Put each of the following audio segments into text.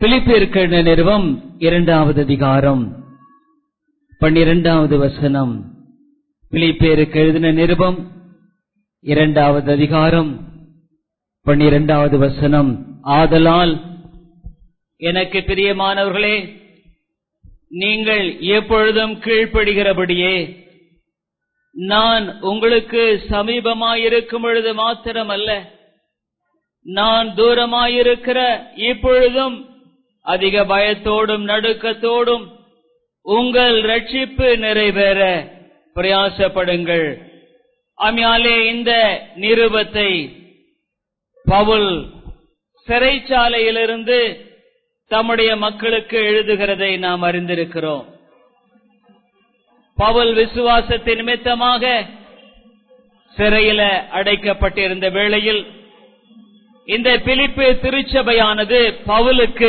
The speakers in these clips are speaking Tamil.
பிலிப்பியருக்கு நிறுவம் இரண்டாவது அதிகாரம் பன்னிரெண்டாவது வசனம் பிலிப்பியருக்கு எழுதின நிருபம் இரண்டாவது அதிகாரம் பன்னிரெண்டாவது வசனம் ஆதலால் எனக்கு பிரியமானவர்களே நீங்கள் எப்பொழுதும் கீழ்ப்படுகிறபடியே நான் உங்களுக்கு சமீபமாயிருக்கும் பொழுது மாத்திரமல்ல நான் தூரமாயிருக்கிற இப்பொழுதும் அதிக பயத்தோடும் நடுக்கத்தோடும் உங்கள் ரட்சிப்பு நிறைவேற பிரயாசப்படுங்கள் அம்யாலே இந்த நிருபத்தை பவுல் சிறைச்சாலையிலிருந்து தம்முடைய மக்களுக்கு எழுதுகிறதை நாம் அறிந்திருக்கிறோம் பவுல் விசுவாசத்தின் நிமித்தமாக சிறையில அடைக்கப்பட்டிருந்த வேளையில் இந்த பிலிப்பு திருச்சபையானது பவுலுக்கு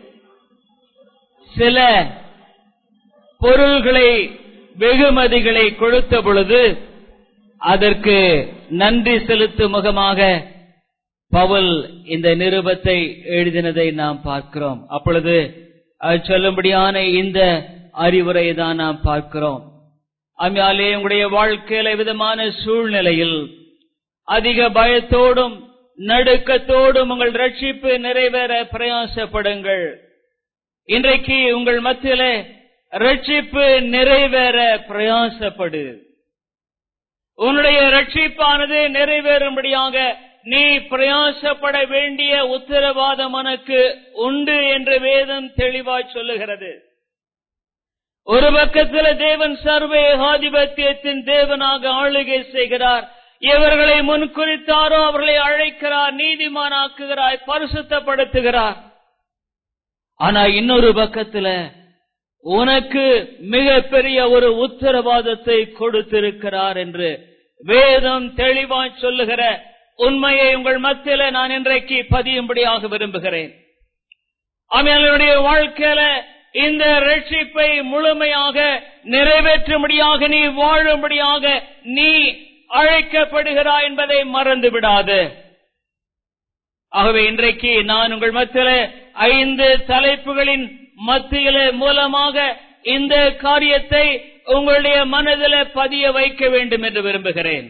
சில பொருள்களை வெகுமதிகளை கொடுத்த பொழுது அதற்கு நன்றி செலுத்தும் முகமாக பவுல் இந்த நிருபத்தை எழுதினதை நாம் பார்க்கிறோம் அப்பொழுது அது சொல்லும்படியான இந்த அறிவுரையை தான் நாம் பார்க்கிறோம் அம்மாலே உங்களுடைய வாழ்க்கையில விதமான சூழ்நிலையில் அதிக பயத்தோடும் நடுக்கத்தோடும் உங்கள் ரட்சிப்பு நிறைவேற பிரயாசப்படுங்கள் இன்றைக்கு உங்கள் மத்தியில ரட்சிப்பு நிறைவேற பிரயாசப்படு உன்னுடைய ரட்சிப்பானது நிறைவேறும்படியாக நீ பிரயாசப்பட வேண்டிய உத்தரவாதம் உனக்கு உண்டு என்று வேதம் தெளிவாய் சொல்லுகிறது ஒரு பக்கத்தில் தேவன் சர்வ ஏகாதிபத்தியத்தின் தேவனாக ஆளுகை செய்கிறார் இவர்களை முன்குறித்தாரோ அவர்களை அழைக்கிறார் நீதிமானாக்குகிறார் பரிசுத்தப்படுத்துகிறார் ஆனா இன்னொரு பக்கத்துல உனக்கு மிகப்பெரிய ஒரு உத்தரவாதத்தை கொடுத்திருக்கிறார் என்று வேதம் தெளிவாய் சொல்லுகிற உண்மையை உங்கள் மத்தியில நான் இன்றைக்கு பதியும்படியாக விரும்புகிறேன் அவனுடைய வாழ்க்கையில இந்த ரட்சிப்பை முழுமையாக நிறைவேற்றும்படியாக நீ வாழும்படியாக நீ அழைக்கப்படுகிறாய் என்பதை மறந்து விடாது ஆகவே இன்றைக்கு நான் உங்கள் மத்தியில ஐந்து தலைப்புகளின் மத்தியில மூலமாக இந்த காரியத்தை உங்களுடைய மனதில் பதிய வைக்க வேண்டும் என்று விரும்புகிறேன்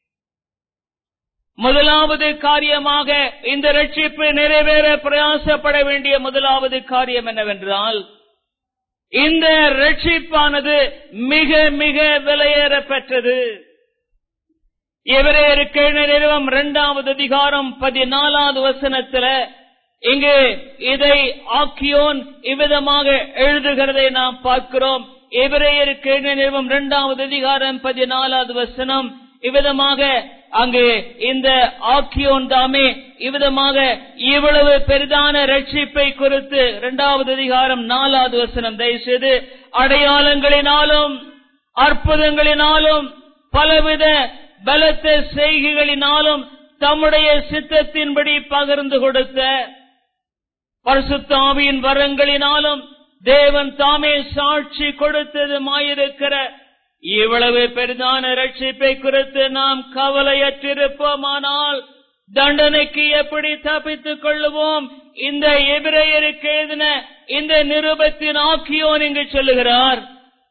முதலாவது காரியமாக இந்த ரட்சிப்பு நிறைவேற பிரயாசப்பட வேண்டிய முதலாவது காரியம் என்னவென்றால் இந்த ரட்சிப்பானது மிக மிக விலையேற பெற்றது இவரேருக்கு நிறுவம் இரண்டாவது அதிகாரம் பதினாலாவது வசனத்துல இங்கு இதை ஆக்கியோன் இவ்விதமாக எழுதுகிறதை நாம் பார்க்கிறோம் எபிரேயருக்கு நிறுவம் இரண்டாவது அதிகாரம் பதினாலாவது வசனம் இவ்விதமாக அங்கு இந்த ஆக்கியோன் தாமே இவ்விதமாக இவ்வளவு பெரிதான ரட்சிப்பை குறித்து இரண்டாவது அதிகாரம் நாலாவது வசனம் தயவுசெய்து அடையாளங்களினாலும் அற்புதங்களினாலும் பலவித பலத்த செய்கைகளினாலும் தம்முடைய சித்தத்தின்படி பகிர்ந்து கொடுத்த பரிசுத்தாவியின் வரங்களினாலும் தேவன் தாமே சாட்சி கொடுத்ததுமாயிருக்கிற இவ்வளவு பெரிதான ரட்சிப்பை குறித்து நாம் கவலையற்றிருப்போமானால் தண்டனைக்கு எப்படி தப்பித்துக் கொள்ளுவோம் இந்த எபிரேயருக்கு எழுதின இந்த நிருபத்தின் ஆக்கியோன் இங்கு சொல்லுகிறார்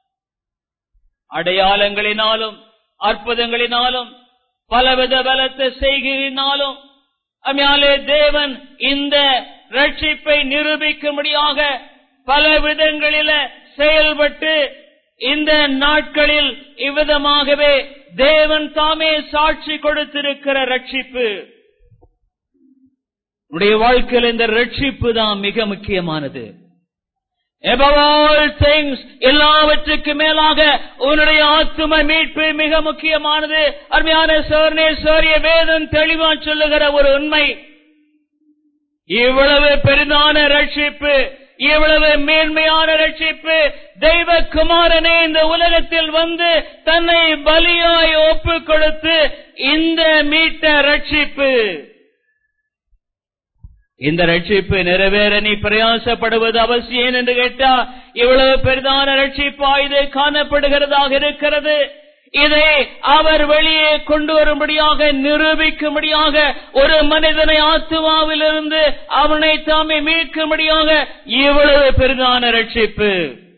அடையாளங்களினாலும் அற்புதங்களினாலும் பலவித பலத்த செய்கையினாலும் அம்மையாலே தேவன் இந்த ரட்சிப்பை நிரூபிக்கும்படியாக பல விதங்களில செயல்பட்டு இந்த நாட்களில் இவ்விதமாகவே தேவன் தாமே சாட்சி கொடுத்திருக்கிற ரட்சிப்பு உடைய வாழ்க்கையில் இந்த ரட்சிப்பு தான் மிக முக்கியமானது Above all things, எல்லாவற்றுக்கு மேலாக உன்னுடைய ஆத்தும மீட்பு மிக முக்கியமானது அருமையான சோர்னே சோரிய வேதம் தெளிவா சொல்லுகிற ஒரு உண்மை இவ்வளவு பெரிதான ரட்சிப்பு இவ்வளவு மேன்மையான ரட்சிப்பு தெய்வ குமாரனே இந்த உலகத்தில் வந்து தன்னை பலியாய் ஒப்பு கொடுத்து இந்த மீட்ட ரட்சிப்பு இந்த ரட்சிப்பு நிறைவேற நீ பிரயாசப்படுவது அவசியம் என்று கேட்டா இவ்வளவு பெரிதான ரட்சிப்பா இது காணப்படுகிறதாக இருக்கிறது இதை அவர் வெளியே கொண்டு வரும்படியாக நிரூபிக்கும்படியாக ஒரு மனிதனை ஆத்துமாவிலிருந்து அவனை தாமே மீட்கும்படியாக இவ்வளவு பெரிதான ரட்சிப்பு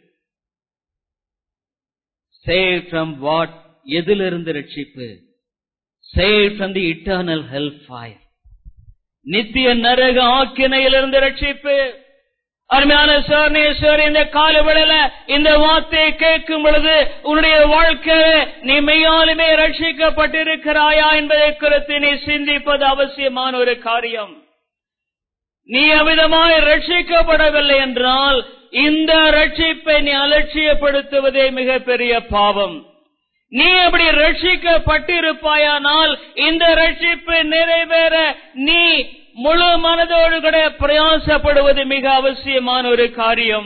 சேவ் ஃப்ரம் வாட் எதிலிருந்து ரட்சிப்பு save from the eternal hell fire நித்திய நரக ஆக்கினையிலிருந்து ரட்சிப்பு அருமையான சோர்ணேஸ்வர் இந்த காலவெளியில இந்த வார்த்தையை கேட்கும் பொழுது உன்னுடைய வாழ்க்கையில நீ மெய்யாலுமே ரட்சிக்கப்பட்டிருக்கிறாயா என்பதை குறித்து நீ சிந்திப்பது அவசியமான ஒரு காரியம் நீ அவிதமாய் ரட்சிக்கப்படவில்லை என்றால் இந்த ரட்சிப்பை நீ அலட்சியப்படுத்துவதே மிகப்பெரிய பாவம் நீ அப்படி ரட்சிக்கப்பட்டிருப்பாயானால் இந்த ரட்சிப்பு நிறைவேற நீ முழு மனதோடு கூட பிரயாசப்படுவது மிக அவசியமான ஒரு காரியம்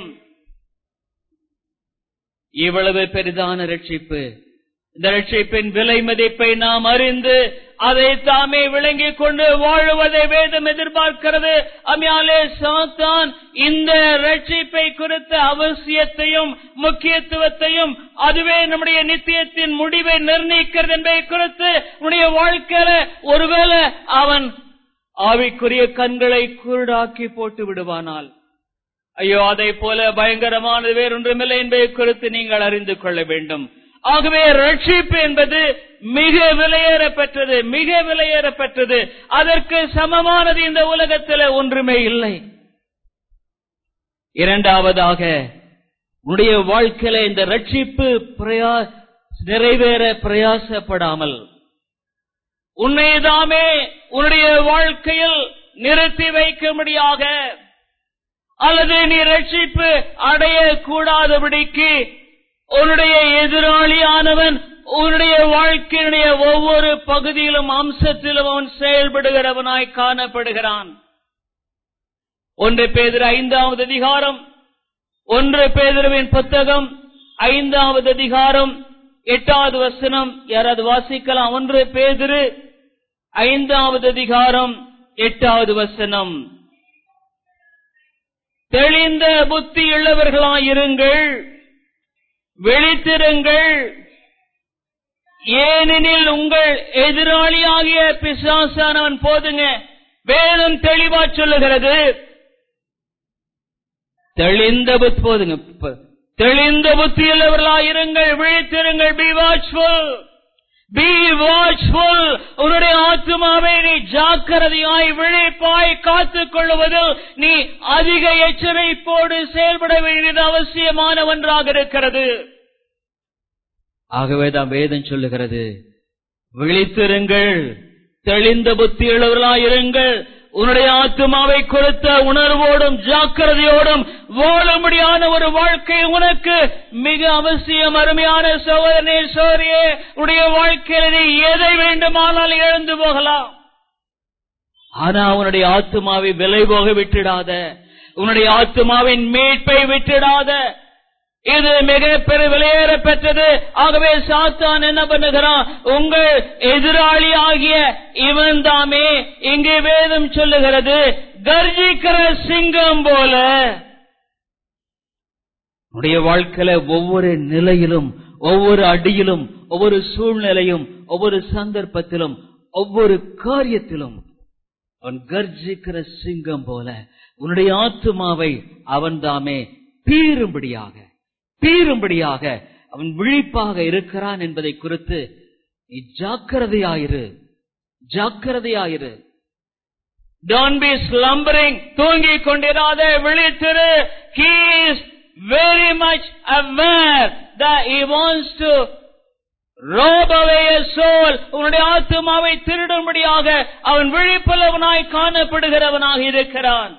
இவ்வளவு பெரிதான ரட்சிப்பு இந்த ரட்சிப்பின் விலை மதிப்பை நாம் அறிந்து அதை தாமே விளங்கிக் கொண்டு வாழுவதை வேதம் எதிர்பார்க்கிறது அம்யாலே சாத்தான் இந்த ரட்சிப்பை குறித்த அவசியத்தையும் முக்கியத்துவத்தையும் அதுவே நம்முடைய நித்தியத்தின் முடிவை நிர்ணயிக்கிறது என்பதை குறித்து உன்னுடைய வாழ்க்கையில ஒருவேளை அவன் ஆவிக்குரிய கண்களை குருடாக்கி போட்டு விடுவானால் ஐயோ அதை போல பயங்கரமானது வேறொன்றுமில்லை என்பதை குறித்து நீங்கள் அறிந்து கொள்ள வேண்டும் ஆகவே ரட்சிப்பு என்பது மிக விலையேற பெற்றது மிக விலையேற பெற்றது அதற்கு சமமானது இந்த உலகத்தில் ஒன்றுமே இல்லை இரண்டாவதாக உன்னுடைய வாழ்க்கையில இந்த ரட்சிப்பு பிரயா நிறைவேற பிரயாசப்படாமல் உன்னைதாமே உன்னுடைய வாழ்க்கையில் நிறுத்தி வைக்கும்படியாக அல்லது நீ ரட்சிப்பு அடைய கூடாதபடிக்கு உன்னுடைய எதிராளியானவன் உன்னுடைய வாழ்க்கையினுடைய ஒவ்வொரு பகுதியிலும் அம்சத்திலும் அவன் செயல்படுகிறவனாய் காணப்படுகிறான் ஒன்று பேதர் ஐந்தாவது அதிகாரம் ஒன்று பேதருவின் புத்தகம் ஐந்தாவது அதிகாரம் எட்டாவது வசனம் யாராவது வாசிக்கலாம் ஒன்று பேதிரு ஐந்தாவது அதிகாரம் எட்டாவது வசனம் தெளிந்த புத்தியுள்ளவர்களாயிருங்கள் விழித்திருங்கள் ஏனெனில் உங்கள் எதிராளியாகிய பிசாசானவன் போதுங்க வேதம் தெளிவா சொல்லுகிறது தெளிந்த புத்தி போதுங்க ப- தெளிந்த புத்தியுள்ளவர்களாயிருங்கள் விழித்திருங்கள் பி வாட்ச்ஃபுல் பி வாட்ச்ஃபுல் உன்னுடைய ஆத்மாவை நீ ஜாக்கிரதையாய் விழிப்பாய் காத்துக் கொள்வதில் நீ அதிக எச்சரிப்போடு செயல்பட வேண்டியது அவசியமான ஒன்றாக இருக்கிறது ஆகவேதான் வேதம் சொல்லுகிறது விழித்திருங்கள் தெளிந்த புத்தியுள்ளவர்களாயிருங்கள் உன்னுடைய ஆத்மாவை கொடுத்த உணர்வோடும் ஜாக்கிரதையோடும் வாழும்படியான ஒரு வாழ்க்கை உனக்கு மிக அவசியம் அருமையான சோதனை சோரியே உன்னுடைய வாழ்க்கையில நீ எதை வேண்டுமானால் இழந்து போகலாம் ஆனா உன்னுடைய ஆத்மாவை விலை போக விட்டுடாத உன்னுடைய ஆத்மாவின் மீட்பை விட்டுடாத இது மிக பெரு விலையேற பெற்றது ஆகவே சாத்தான் என்ன பண்ணுகிறான் உங்கள் எதிராளி ஆகிய இவன் தாமே இங்கே வேதம் சொல்லுகிறது கர்ஜிக்கிற சிங்கம் போல உடைய வாழ்க்கையில ஒவ்வொரு நிலையிலும் ஒவ்வொரு அடியிலும் ஒவ்வொரு சூழ்நிலையும் ஒவ்வொரு சந்தர்ப்பத்திலும் ஒவ்வொரு காரியத்திலும் அவன் கர்ஜிக்கிற சிங்கம் போல உன்னுடைய ஆத்துமாவை அவன் தாமே பீரும்படியாக பீரும்படியாக அவன் விழிப்பாக இருக்கிறான் என்பதை குறித்து நீ ஜாக்கிரதையாயிரு ஜாக்கிரதையாயிரு Don't be slumbering, தூங்கிக் கொண்டிராத விழித்திரு He is very much aware that he wants to rob away a soul உன்னுடைய ஆத்துமாவை திருடும்படியாக அவன் விழிப்புள்ளவனாய் காணப்படுகிறவனாக இருக்கிறான்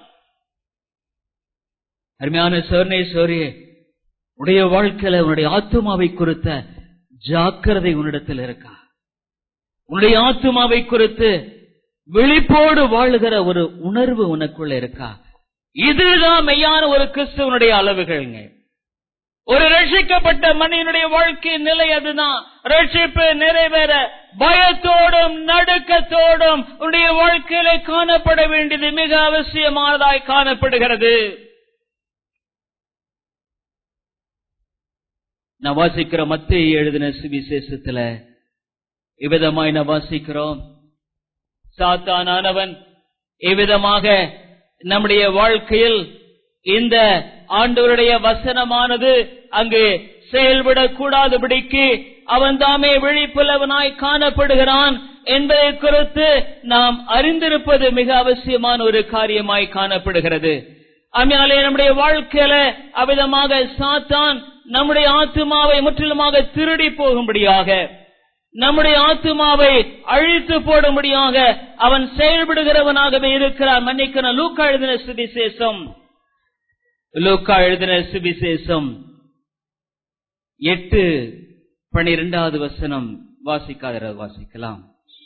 அருமையான சோர்ணேஸ்வரியே உடைய வாழ்க்கையில உன்னுடைய ஆத்துமாவை குறித்த ஜாக்கிரதை உன்னிடத்தில் இருக்கா உன்னுடைய ஆத்துமாவை குறித்து விழிப்போடு வாழுகிற ஒரு உணர்வு உனக்குள்ள இருக்கா இதுதான் மெய்யான ஒரு கிறிஸ்துவனுடைய அளவுகள்ங்க ஒரு ரட்சிக்கப்பட்ட மனிதனுடைய வாழ்க்கையின் நிலை அதுதான் ரட்சிப்பு நிறைவேற பயத்தோடும் நடுக்கத்தோடும் உன்னுடைய வாழ்க்கையில காணப்பட வேண்டியது மிக அவசியமானதாய் காணப்படுகிறது நான் வாசிக்கிற மத்திய எழுதின சுவிசேஷத்துல இவ்விதமாய் நான் வாசிக்கிறோம் சாத்தானானவன் இவ்விதமாக நம்முடைய வாழ்க்கையில் இந்த ஆண்டவருடைய வசனமானது அங்கு செயல்படக் கூடாதபடிக்கு அவன் தாமே விழிப்புள்ளவனாய் காணப்படுகிறான் என்பதை குறித்து நாம் அறிந்திருப்பது மிக அவசியமான ஒரு காரியமாய் காணப்படுகிறது அதனாலே நம்முடைய வாழ்க்கையில அவ்விதமாக சாத்தான் நம்முடைய ஆத்துமாவை முற்றிலுமாக திருடி போகும்படியாக நம்முடைய ஆத்துமாவை அழித்து போடும்படியாக அவன் செயல்படுகிறவனாகவே இருக்கிறான் மன்னிக்கணும் லூக்கா எழுதின சுவிசேஷம் லூக்கா எழுதின சுவிசேஷம் எட்டு பனிரெண்டாவது வசனம் வாசிக்காத வாசிக்கலாம்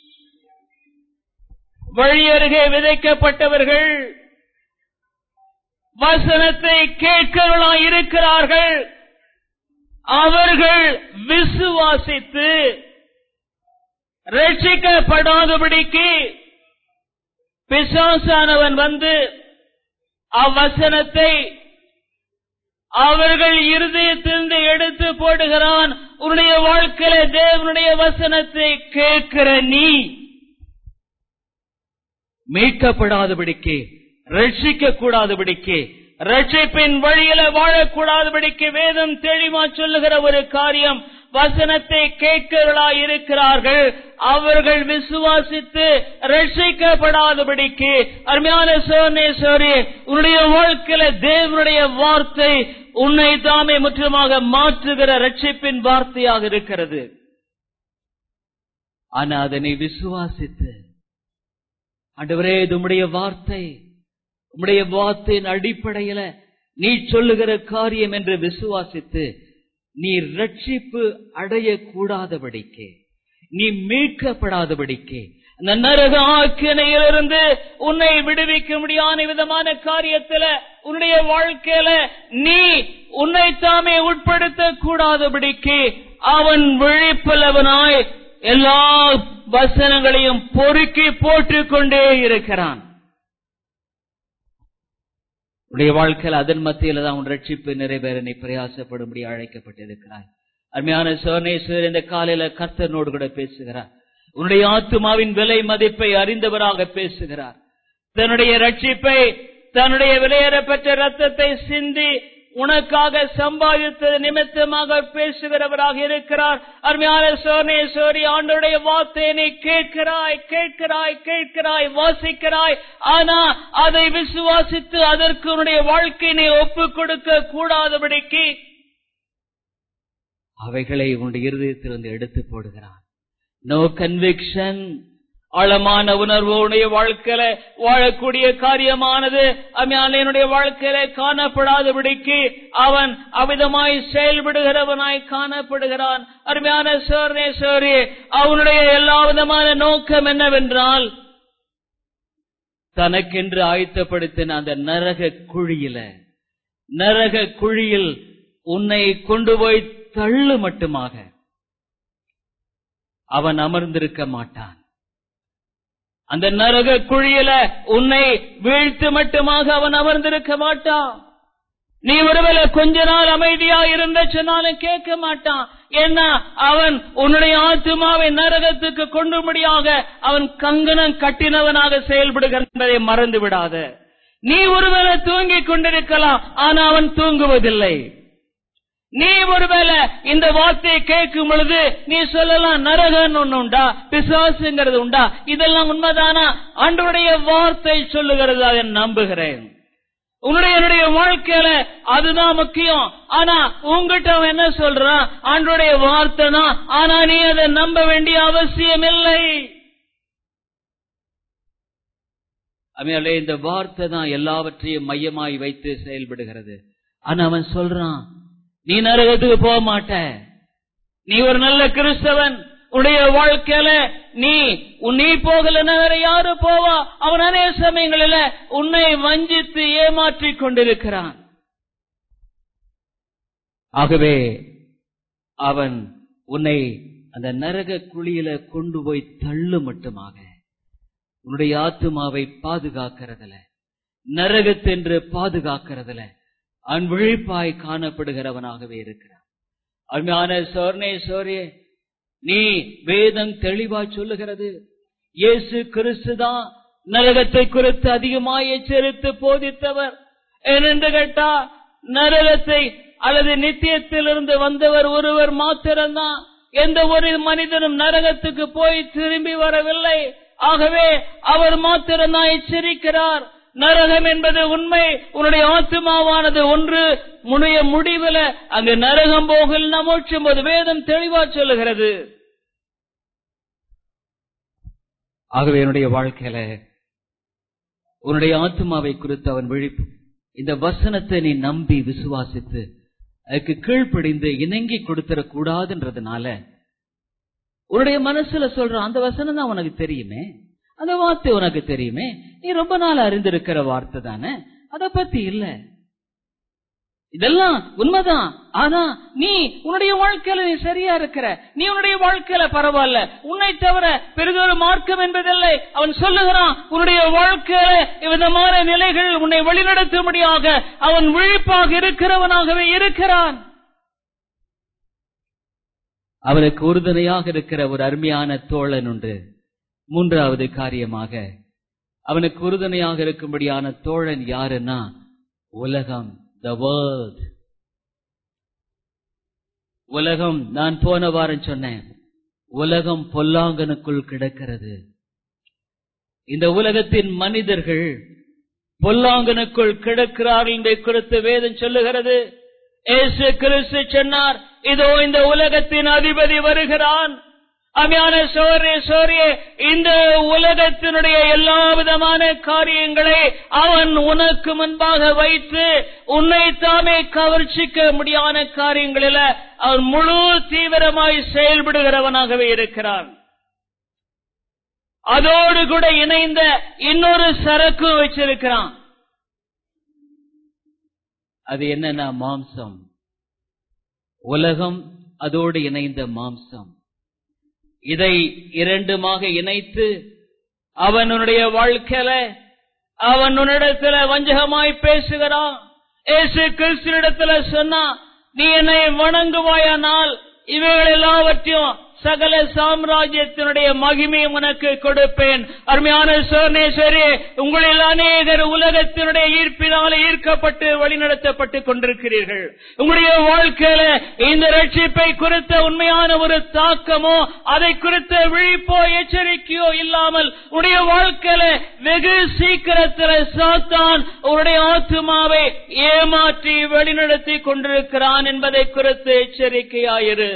வழி அருகே விதைக்கப்பட்டவர்கள் வசனத்தை கேட்கிறவர்களாய் இருக்கிறார்கள் அவர்கள் விசுவாசித்து ரட்சிக்கப்படாதபடிக்கு பிசாசானவன் வந்து அவ்வசனத்தை அவர்கள் இருதயத்திலிருந்து எடுத்து போடுகிறான் உன்னுடைய வாழ்க்கையில தேவனுடைய வசனத்தை கேட்கிற நீ மீட்கப்படாதபடிக்கு ரட்சிக்க கூடாதபடிக்கு ரட்சிப்பின் வழியில வாழக்கூடாதபடிக்கு வேதம் தெளிவா சொல்லுகிற ஒரு காரியம் வசனத்தை கேட்கிறவர்களாய் இருக்கிறார்கள் அவர்கள் விசுவாசித்து ரட்சிக்கப்படாதபடிக்கு அருமையான சோனேஸ்வரி உன்னுடைய வாழ்க்கையில தேவனுடைய வார்த்தை உன்னை தாமே முற்றிலுமாக மாற்றுகிற ரட்சிப்பின் வார்த்தையாக இருக்கிறது ஆனா அதனை விசுவாசித்து ஆண்டவரே இது உம்முடைய வார்த்தை உம்முடைய வார்த்தையின் அடிப்படையில நீ சொல்லுகிற காரியம் என்று விசுவாசித்து நீ ரட்சிப்பு அடையக்கூடாதபடிக்கு நீ மீட்கப்படாதபடிக்கு அந்த நரக ஆக்கினையிலிருந்து உன்னை விடுவிக்க முடியாத விதமான காரியத்துல உன்னுடைய வாழ்க்கையில நீ உன்னை தாமே உட்படுத்த கூடாதபடிக்கு அவன் விழிப்புள்ளவனாய் எல்லா வசனங்களையும் பொறுக்கி போட்டுக் கொண்டே இருக்கிறான் உடைய வாழ்க்கையில் அதன் மத்தியில தான் உன் ரட்சிப்பு நிறைவேற நீ பிரயாசப்படும்படி அழைக்கப்பட்டிருக்கிறாய் அருமையான சோனேஸ்வர் இந்த காலையில கர்த்தனோடு கூட பேசுகிறார் உன்னுடைய ஆத்துமாவின் விலை மதிப்பை அறிந்தவராக பேசுகிறார் தன்னுடைய ரட்சிப்பை தன்னுடைய விலையேறப்பெற்ற ரத்தத்தை சிந்தி உனக்காக சம்பாதித்தது நிமித்தமாக பேசுகிறவராக இருக்கிறார் அருமையான சோனேஸ்வரி ஆண்டுடைய வார்த்தையை நீ கேட்கிறாய் கேட்கிறாய் கேட்கிறாய் வாசிக்கிறாய் ஆனா அதை விசுவாசித்து அதற்கு உன்னுடைய வாழ்க்கை நீ ஒப்புக் கொடுக்க கூடாதபடிக்கு அவைகளை உன்னுடைய இருதயத்திலிருந்து எடுத்து போடுகிறான் நோ கன்விக்ஷன் ஆழமான உணர்வு உன்னுடைய வாழ்க்கையில வாழக்கூடிய காரியமானது என்னுடைய வாழ்க்கையில காணப்படாதபடிக்கு அவன் அவிதமாய் செயல்படுகிறவனாய் காணப்படுகிறான் அருமையான சோர்ணேஸ்வரி அவனுடைய எல்லா விதமான நோக்கம் என்னவென்றால் தனக்கென்று ஆயத்தப்படுத்தின அந்த நரக குழியில நரக குழியில் உன்னை கொண்டு போய் தள்ளு மட்டுமாக அவன் அமர்ந்திருக்க மாட்டான் அந்த நரக குழியில உன்னை வீழ்த்து மட்டுமாக அவன் அமர்ந்திருக்க மாட்டான் நீ ஒருவேளை கொஞ்ச நாள் அமைதியா இருந்த சொன்னாலும் கேட்க மாட்டான் ஏன்னா அவன் உன்னுடைய ஆத்துமாவை நரகத்துக்கு கொண்டுபடியாக அவன் கங்கணம் கட்டினவனாக செயல்படுகிற என்பதை மறந்து விடாத நீ ஒருவேளை தூங்கிக் கொண்டிருக்கலாம் ஆனா அவன் தூங்குவதில்லை நீ ஒருவேளை இந்த வார்த்தையை கேட்கும் பொழுது நீ சொல்லலாம் நரகன் ஒண்ணு உண்டா பிசாசுங்கிறது உண்டா இதெல்லாம் உண்மைதானா ஆண்டவருடைய வார்த்தை சொல்லுகிறது அதை நம்புகிறேன் உன்னுடைய என்னுடைய வாழ்க்கையில அதுதான் முக்கியம் ஆனா உங்ககிட்ட அவன் என்ன சொல்றான் ஆண்டோடைய வார்த்தை தான் ஆனா நீ அதை நம்ப வேண்டிய அவசியம் இல்லை அவையாலே இந்த வார்த்தை தான் எல்லாவற்றையும் மையமாய் வைத்து செயல்படுகிறது ஆனா அவன் சொல்றான் நீ நரகத்துக்கு போக மாட்ட நீ ஒரு நல்ல கிறிஸ்தவன் உடைய வாழ்க்கையில நீ நீ போகலன்னா வேற யாரு போவா அவன் அநேக சமயங்களில உன்னை வஞ்சித்து ஏமாற்றிக் கொண்டிருக்கிறான் ஆகவே அவன் உன்னை அந்த நரக குழியில கொண்டு போய் தள்ளு மட்டுமாக உன்னுடைய ஆத்துமாவை பாதுகாக்கிறதுல நரகத்தென்று பாதுகாக்கிறதுல அவன் விழிப்பாய் காணப்படுகிறவனாகவே இருக்கிறான் அருமையான சோர்னே சோரே நீ வேதம் தெளிவா சொல்லுகிறது இயேசு கிறிஸ்துதான் நரகத்தை குறித்து அதிகமாய் எச்சரித்து போதித்தவர் ஏனென்று கேட்டா நரகத்தை அல்லது நித்தியத்திலிருந்து வந்தவர் ஒருவர் மாத்திரம்தான் எந்த ஒரு மனிதனும் நரகத்துக்கு போய் திரும்பி வரவில்லை ஆகவே அவர் மாத்திரம்தான் எச்சரிக்கிறார் நரகம் என்பது உண்மை உன்னுடைய ஆத்மாவானது ஒன்று முனைய முடிவுல அங்கு நரகம் போகல் நமோச்சும் போது வேதம் தெளிவா சொல்லுகிறது ஆகவே என்னுடைய வாழ்க்கையில உன்னுடைய ஆத்மாவை குறித்து அவன் விழிப்பு இந்த வசனத்தை நீ நம்பி விசுவாசித்து அதுக்கு கீழ்ப்படிந்து இணங்கி கொடுத்துடக் கூடாதுன்றதுனால உன்னுடைய மனசுல சொல்ற அந்த வசனம் தான் உனக்கு தெரியுமே அந்த வார்த்தை உனக்கு தெரியுமே நீ ரொம்ப நாள் அறிந்திருக்கிற வார்த்தை தானே அத பத்தி இல்ல இதெல்லாம் உண்மைதான் ஆனா நீ உன்னுடைய வாழ்க்கையில நீ சரியா இருக்கிற நீ உன்னுடைய வாழ்க்கையில பரவாயில்ல உன்னை தவிர பெரிதொரு மார்க்கம் என்பதில்லை அவன் சொல்லுகிறான் உன்னுடைய வாழ்க்கையில விதமான நிலைகள் உன்னை வழிநடத்தும்படியாக அவன் விழிப்பாக இருக்கிறவனாகவே இருக்கிறான் அவனுக்கு உறுதுணையாக இருக்கிற ஒரு அருமையான தோழன் உண்டு மூன்றாவது காரியமாக அவனுக்கு உறுதுணையாக இருக்கும்படியான தோழன் யாருன்னா உலகம் த வேர்ல்ட் உலகம் நான் போன வாரம் சொன்னேன் உலகம் பொல்லாங்கனுக்குள் கிடக்கிறது இந்த உலகத்தின் மனிதர்கள் பொல்லாங்கனுக்குள் கிடக்கிறார்கள் என்று குறித்து வேதம் சொல்லுகிறது ஏசு கிறிஸ்து சொன்னார் இதோ இந்த உலகத்தின் அதிபதி வருகிறான் அமையான சோரே சோரியே இந்த உலகத்தினுடைய எல்லா விதமான காரியங்களை அவன் உனக்கு முன்பாக வைத்து உன்னை தாமே கவர்ச்சிக்க முடியாத காரியங்களில அவன் முழு தீவிரமாய் செயல்படுகிறவனாகவே இருக்கிறான் அதோடு கூட இணைந்த இன்னொரு சரக்கு வச்சிருக்கிறான் அது என்னன்னா மாம்சம் உலகம் அதோடு இணைந்த மாம்சம் இதை இரண்டுமாக இணைத்து அவனுடைய வாழ்க்கையில அவன் உன்னிடத்துல வஞ்சகமாய் பேசுகிறான் ஏசு கிறிஸ்துவிடத்துல சொன்னா நீ என்னை வணங்குவாயானால் இவைகள் எல்லாவற்றையும் சகல சாம்ராஜ்யத்தினுடைய மகிமை உனக்கு கொடுப்பேன் அருமையான சோர்ணேஸ்வரி உங்களில் அநேகர் உலகத்தினுடைய ஈர்ப்பினால ஈர்க்கப்பட்டு வழிநடத்தப்பட்டு கொண்டிருக்கிறீர்கள் உங்களுடைய வாழ்க்கையில இந்த ரட்சிப்பை குறித்த உண்மையான ஒரு தாக்கமோ அதை குறித்த விழிப்போ எச்சரிக்கையோ இல்லாமல் உடைய வாழ்க்கையில வெகு சீக்கிரத்தில் சாத்தான் உன்னுடைய ஆத்துமாவை ஏமாற்றி வழிநடத்தி கொண்டிருக்கிறான் என்பதை குறித்து எச்சரிக்கையாயிரு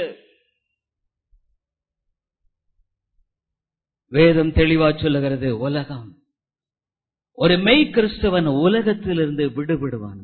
வேதம் தெளிவா சொல்லுகிறது உலகம் ஒரு மெய் கிறிஸ்தவன் உலகத்திலிருந்து விடுபடுவான்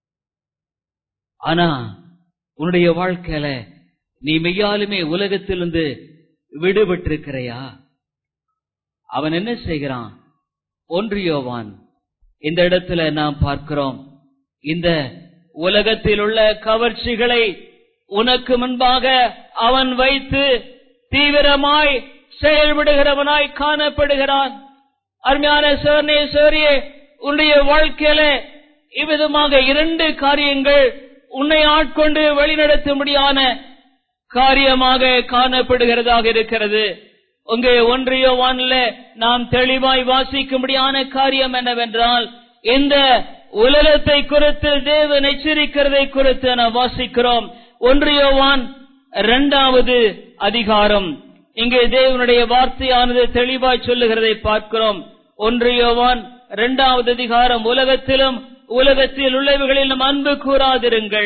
ஆனா உன்னுடைய வாழ்க்கையில நீ மெய்யாலுமே உலகத்திலிருந்து விடுபட்டிருக்கிறையா அவன் என்ன செய்கிறான் ஒன்றியோவான் இந்த இடத்துல நாம் பார்க்கிறோம் இந்த உலகத்தில் உள்ள கவர்ச்சிகளை உனக்கு முன்பாக அவன் வைத்து தீவிரமாய் செயல்படுகிறவனாய் காணப்படுகிறான் அருமையான சோர்னே சோரியே உன்னுடைய வாழ்க்கையில இவ்விதமாக இரண்டு காரியங்கள் உன்னை ஆட்கொண்டு வழிநடத்தும்படியான காரியமாக காணப்படுகிறதாக இருக்கிறது உங்க ஒன்றிய வானில நாம் தெளிவாய் வாசிக்கும்படியான காரியம் என்னவென்றால் இந்த உலகத்தை குறித்து தேவன் எச்சரிக்கிறதை குறித்து நாம் வாசிக்கிறோம் ஒன்றியோவான் இரண்டாவது அதிகாரம் இங்கே தேவனுடைய வார்த்தையானது தெளிவாய் சொல்லுகிறதை பார்க்கிறோம் ஒன்றியோவான் இரண்டாவது அதிகாரம் உலகத்திலும் உலகத்தில் உள்ளவைகளிலும் அன்பு கூறாதிருங்கள்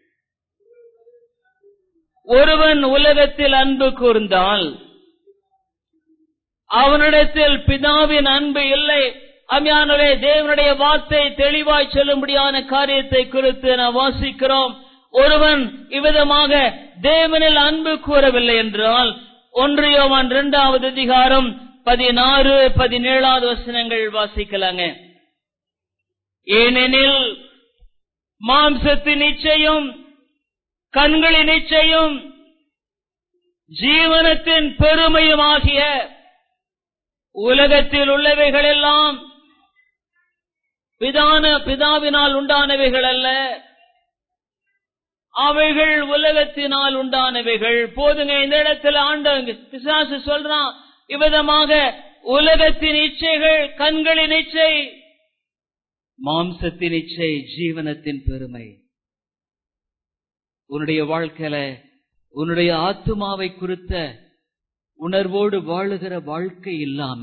ஒருவன் உலகத்தில் அன்பு கூர்ந்தால் அவனிடத்தில் பிதாவின் அன்பு இல்லை அம்யானவே தேவனுடைய வார்த்தை தெளிவாய் சொல்லும்படியான காரியத்தை குறித்து நாம் வாசிக்கிறோம் ஒருவன் இவ்விதமாக தேவனில் அன்பு கூறவில்லை என்றால் ஒன்றியோவான் இரண்டாவது அதிகாரம் பதினாறு பதினேழாவது வசனங்கள் வாசிக்கலாங்க ஏனெனில் மாம்சத்தின் நிச்சயம் கண்களின் நிச்சயம் ஜீவனத்தின் பெருமையும் ஆகிய உலகத்தில் உள்ளவைகள் எல்லாம் பிதான பிதாவினால் உண்டானவைகள் அல்ல அவைகள் உலகத்தினால் உண்டானவைகள் போதுங்க இந்த இடத்துல ஆண்ட பிசாசு சொல்றான் இவ்விதமாக உலகத்தின் இச்சைகள் கண்களின் இச்சை மாம்சத்தின் இச்சை ஜீவனத்தின் பெருமை உன்னுடைய வாழ்க்கையில உன்னுடைய ஆத்துமாவை குறித்த உணர்வோடு வாழுகிற வாழ்க்கை இல்லாம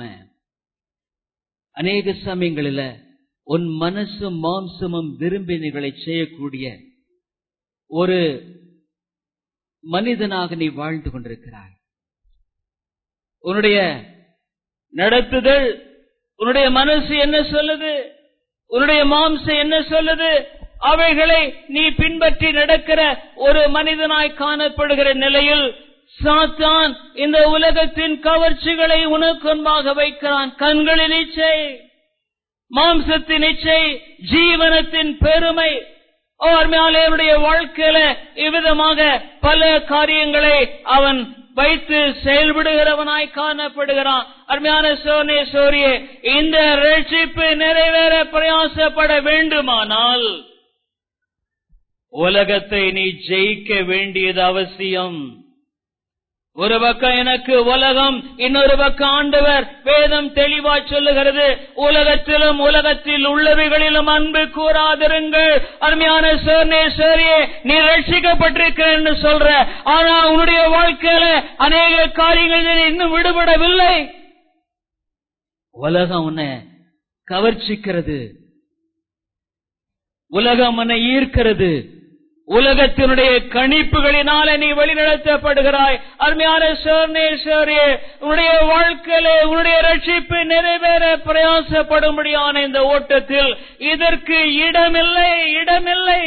அநேக சமயங்களில உன் மனசும் மாம்சமும் விரும்பினைகளை செய்யக்கூடிய ஒரு மனிதனாக நீ வாழ்ந்து கொண்டிருக்கிறாய் உன்னுடைய நடத்துதல் உன்னுடைய மனசு என்ன சொல்லுது உன்னுடைய மாம்சம் என்ன சொல்லுது அவைகளை நீ பின்பற்றி நடக்கிற ஒரு மனிதனாய் காணப்படுகிற நிலையில் சாத்தான் இந்த உலகத்தின் கவர்ச்சிகளை உனக்கொன்பாக வைக்கிறான் கண்களின் இச்சை மாம்சத்தின் இச்சை ஜீவனத்தின் பெருமை அவருடைய வாழ்க்கையில இவ்விதமாக பல காரியங்களை அவன் வைத்து செயல்படுகிறவனாய் காணப்படுகிறான் அருமையான சோனே சோரியே இந்த ரட்சிப்பு நிறைவேற பிரயாசப்பட வேண்டுமானால் உலகத்தை நீ ஜெயிக்க வேண்டியது அவசியம் ஒரு பக்கம் எனக்கு உலகம் இன்னொரு பக்கம் ஆண்டவர் வேதம் தெளிவா சொல்லுகிறது உலகத்திலும் உலகத்தில் உள்ளவைகளிலும் அன்பு கூறாதிருங்கள் அருமையான சோர்ணேஸ்வரியே நீ ரட்சிக்கப்பட்டிருக்க என்று சொல்ற ஆனா உன்னுடைய வாழ்க்கையில அநேக காரியங்கள் இன்னும் விடுபடவில்லை உலகம் உன்னை கவர்ச்சிக்கிறது உலகம் உன்னை ஈர்க்கிறது உலகத்தினுடைய கணிப்புகளினால நீ வழிநடத்தப்படுகிறாய் அருமையான சோர்ணேஸ்வரியே உன்னுடைய வாழ்க்கையில உன்னுடைய ரட்சிப்பு நிறைவேற பிரயாசப்படும்படியான இந்த ஓட்டத்தில் இதற்கு இடமில்லை இடமில்லை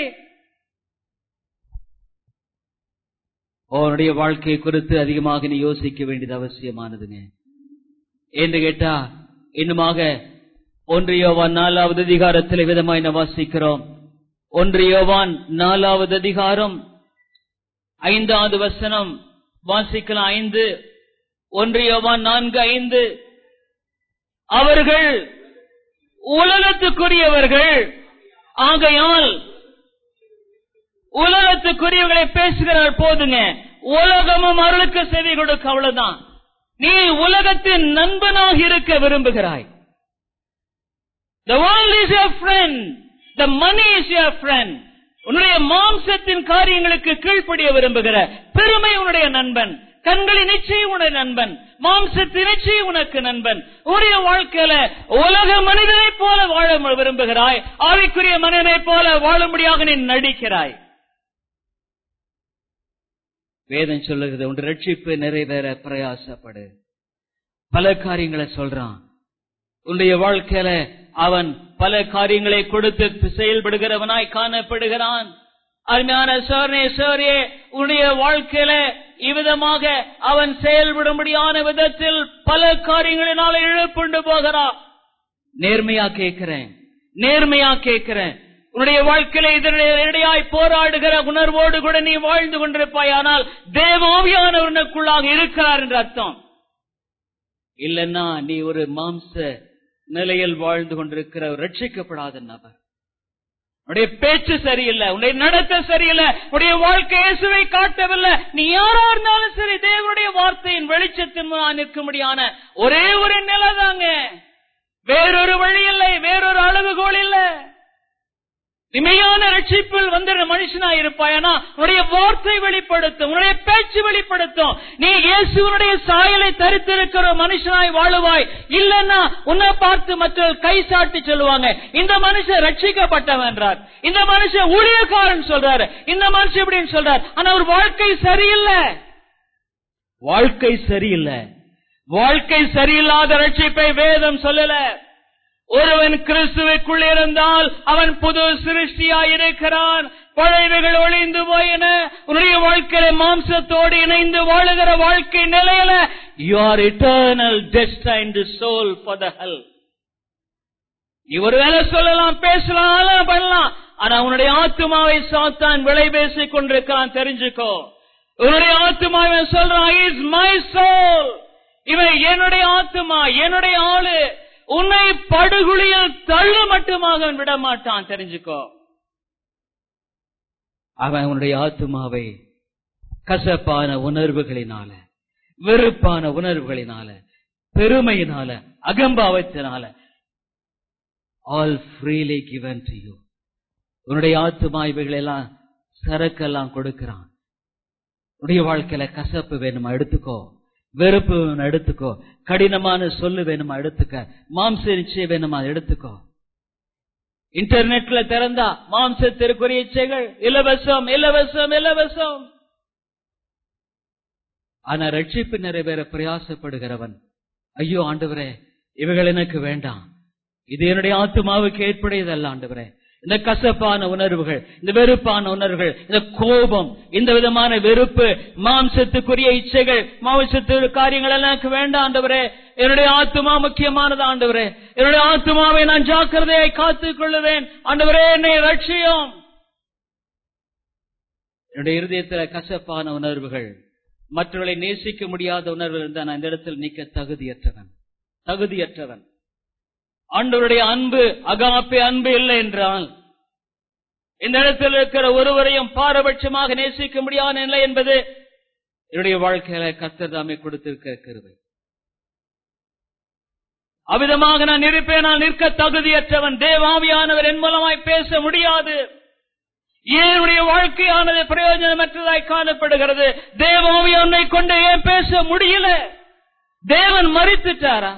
உன்னுடைய வாழ்க்கை குறித்து அதிகமாக நீ யோசிக்க வேண்டியது அவசியமானதுங்க என்று கேட்டா இன்னுமாக ஒன்றியோவான் நாலாவது அதிகாரத்தில் விதமாய் வாசிக்கிறோம் ஒன்று யோவான் நாலாவது அதிகாரம் ஐந்தாவது வசனம் வாசிக்கலாம் ஐந்து ஒன்று யோவான் நான்கு ஐந்து அவர்கள் உலகத்துக்குரியவர்கள் ஆகையால் உலகத்துக்குரியவர்களை பேசுகிறார் போதுங்க உலகமும் அருளுக்கு செவி கொடுக்க அவ்வளவுதான் நீ உலகத்தின் நண்பனாக இருக்க விரும்புகிறாய் The world is your friend. The money is your friend. உன்னுடைய மாம்சத்தின் காரியங்களுக்கு கீழ்ப்படிய விரும்புகிற பெருமை உன்னுடைய நண்பன் கண்களின் நிச்சயம் உன்னுடைய நண்பன் மாம்சத்தின் நிச்சயம் உனக்கு நண்பன் உன்னுடைய வாழ்க்கையில உலக மனிதனைப் போல வாழ விரும்புகிறாய் ஆவிக்குரிய மனிதனைப் போல வாழும்படியாக நீ நடிக்கிறாய் வேதம் சொல்லுகிறது உன் ரட்சிப்பு நிறைவேற பிரயாசப்படு பல காரியங்களை சொல்றான் உன்னுடைய வாழ்க்கையில அவன் பல காரியங்களை கொடுத்து செயல்படுகிறவனாய் காணப்படுகிறான் அருமையான சோர்னே சோரியே உன்னுடைய வாழ்க்கையில இவ்விதமாக அவன் செயல்படும்படியான விதத்தில் பல காரியங்களினால இழப்புண்டு போகிறான் நேர்மையா கேட்கிறேன் நேர்மையா கேட்கிறேன் உன்னுடைய வாழ்க்கையில இதனிடையாய் போராடுகிற உணர்வோடு கூட நீ வாழ்ந்து கொண்டிருப்பாய் ஆனால் தேவாவியானவனுக்குள்ளாக இருக்கிறார் என்ற அர்த்தம் இல்லன்னா நீ ஒரு மாம்ச நிலையில் வாழ்ந்து கொண்டிருக்கிற ரட்சிக்கப்படாத நபர் உன்னுடைய பேச்சு சரியில்லை உன்னுடைய நடத்த சரியில்லை உன்னுடைய வாழ்க்கை இயேசுவை காட்டவில்லை நீ யாரா இருந்தாலும் சரி தேவனுடைய வார்த்தையின் வெளிச்சத்தின் முன் நிற்கும்படியான ஒரே ஒரு நிலை தாங்க வேறொரு வழி இல்லை வேறொரு அளவுகோல் இல்லை நிமையான ரட்சிப்பில் வந்து மனுஷனா இருப்பாயனா உன்னுடைய வார்த்தை வெளிப்படுத்தும் உன்னுடைய பேச்சு வெளிப்படுத்தும் நீ இயேசுவனுடைய சாயலை தரித்திருக்கிற மனுஷனாய் வாழுவாய் இல்லன்னா உன்னை பார்த்து மற்றவர்கள் கை சாட்டி சொல்லுவாங்க இந்த மனுஷன் ரட்சிக்கப்பட்டவன் என்றார் இந்த மனுஷன் ஊழியக்காரன் சொல்றாரு இந்த மனுஷன் இப்படின்னு சொல்றார் ஆனா ஒரு வாழ்க்கை சரியில்லை வாழ்க்கை சரியில்லை வாழ்க்கை சரியில்லாத ரட்சிப்பை வேதம் சொல்லல ஒருவன் கிறிஸ்துவுக்குள் இருந்தால் அவன் புது சிருஷ்டியாய் இருக்கிறான் பழையவைகள் ஒளிந்து போயின உன்னுடைய வாழ்க்கையில மாம்சத்தோடு இணைந்து வாழுகிற வாழ்க்கை நிலையில you are eternal destined soul for the hell நீ ஒரு வேலை சொல்லலாம் பேசலாம் பண்ணலாம் ஆனா உன்னுடைய ஆத்மாவை சாத்தான் விலை பேசிக் கொண்டிருக்கிறான் தெரிஞ்சுக்கோ உன்னுடைய ஆத்மாவை சொல்றான் இஸ் மை சோல் இவன் என்னுடைய ஆத்மா என்னுடைய ஆளு உன்னை படுகுழியில் தள்ள மட்டுமாக விட மாட்டான் தெரிஞ்சுக்கோ அவன் அவனுடைய ஆத்துமாவை கசப்பான உணர்வுகளினால வெறுப்பான உணர்வுகளினால பெருமையினால அகம்பாவத்தினால all freely given to you உன்னுடைய ஆத்துமா இவைகளெல்லாம் சரக்கெல்லாம் கொடுக்கிறான் உடைய வாழ்க்கையில கசப்பு வேணுமா எடுத்துக்கோ வெறுப்பு வேணுமா எடுத்துக்கோ கடினமான சொல்லு வேணுமா எடுத்துக்க மாம்ச நிச்சயம் வேணுமா எடுத்துக்கோ இன்டர்நெட்ல திறந்தா மாம்சத்திற்குரிய இச்சைகள் இலவசம் இலவசம் இலவசம் ஆனா ரட்சிப்பு நிறைவேற பிரயாசப்படுகிறவன் ஐயோ ஆண்டவரே இவைகள் எனக்கு வேண்டாம் இது என்னுடைய ஆத்துமாவுக்கு ஏற்புடையதல்ல ஆண்டவரே இந்த கசப்பான உணர்வுகள் இந்த வெறுப்பான உணர்வுகள் இந்த கோபம் இந்த விதமான வெறுப்பு மாம்சத்துக்குரிய இச்சைகள் மாம்சத்து காரியங்கள் எல்லாம் எனக்கு வேண்டாம் ஆண்டவரே என்னுடைய ஆத்துமா முக்கியமானது ஆண்டவரே என்னுடைய ஆத்துமாவை நான் ஜாக்கிரதையை காத்துக் கொள்ளுவேன் ஆண்டவரே என்னை ரட்சியும் என்னுடைய இருதயத்துல கசப்பான உணர்வுகள் மற்றவர்களை நேசிக்க முடியாத உணர்வு இருந்தா நான் இந்த இடத்தில் நீக்க தகுதியற்றவன் தகுதியற்றவன் ஆண்டவருடைய அன்பு அகாப்பே அன்பு இல்லை என்றால் இந்த இடத்தில் இருக்கிற ஒருவரையும் பாரபட்சமாக நேசிக்க முடியாத நிலை என்பது என்னுடைய வாழ்க்கையில கத்தர் தாமே கொடுத்திருக்கிற கிருவை அவ்விதமாக நான் இருப்பேன் நான் நிற்க தகுதியற்றவன் தேவாவியானவர் என் மூலமாய் பேச முடியாது ஏனுடைய வாழ்க்கையானது பிரயோஜனமற்றதாய் காணப்படுகிறது தேவாவியானை கொண்டு ஏன் பேச முடியல தேவன் மறித்துட்டாரா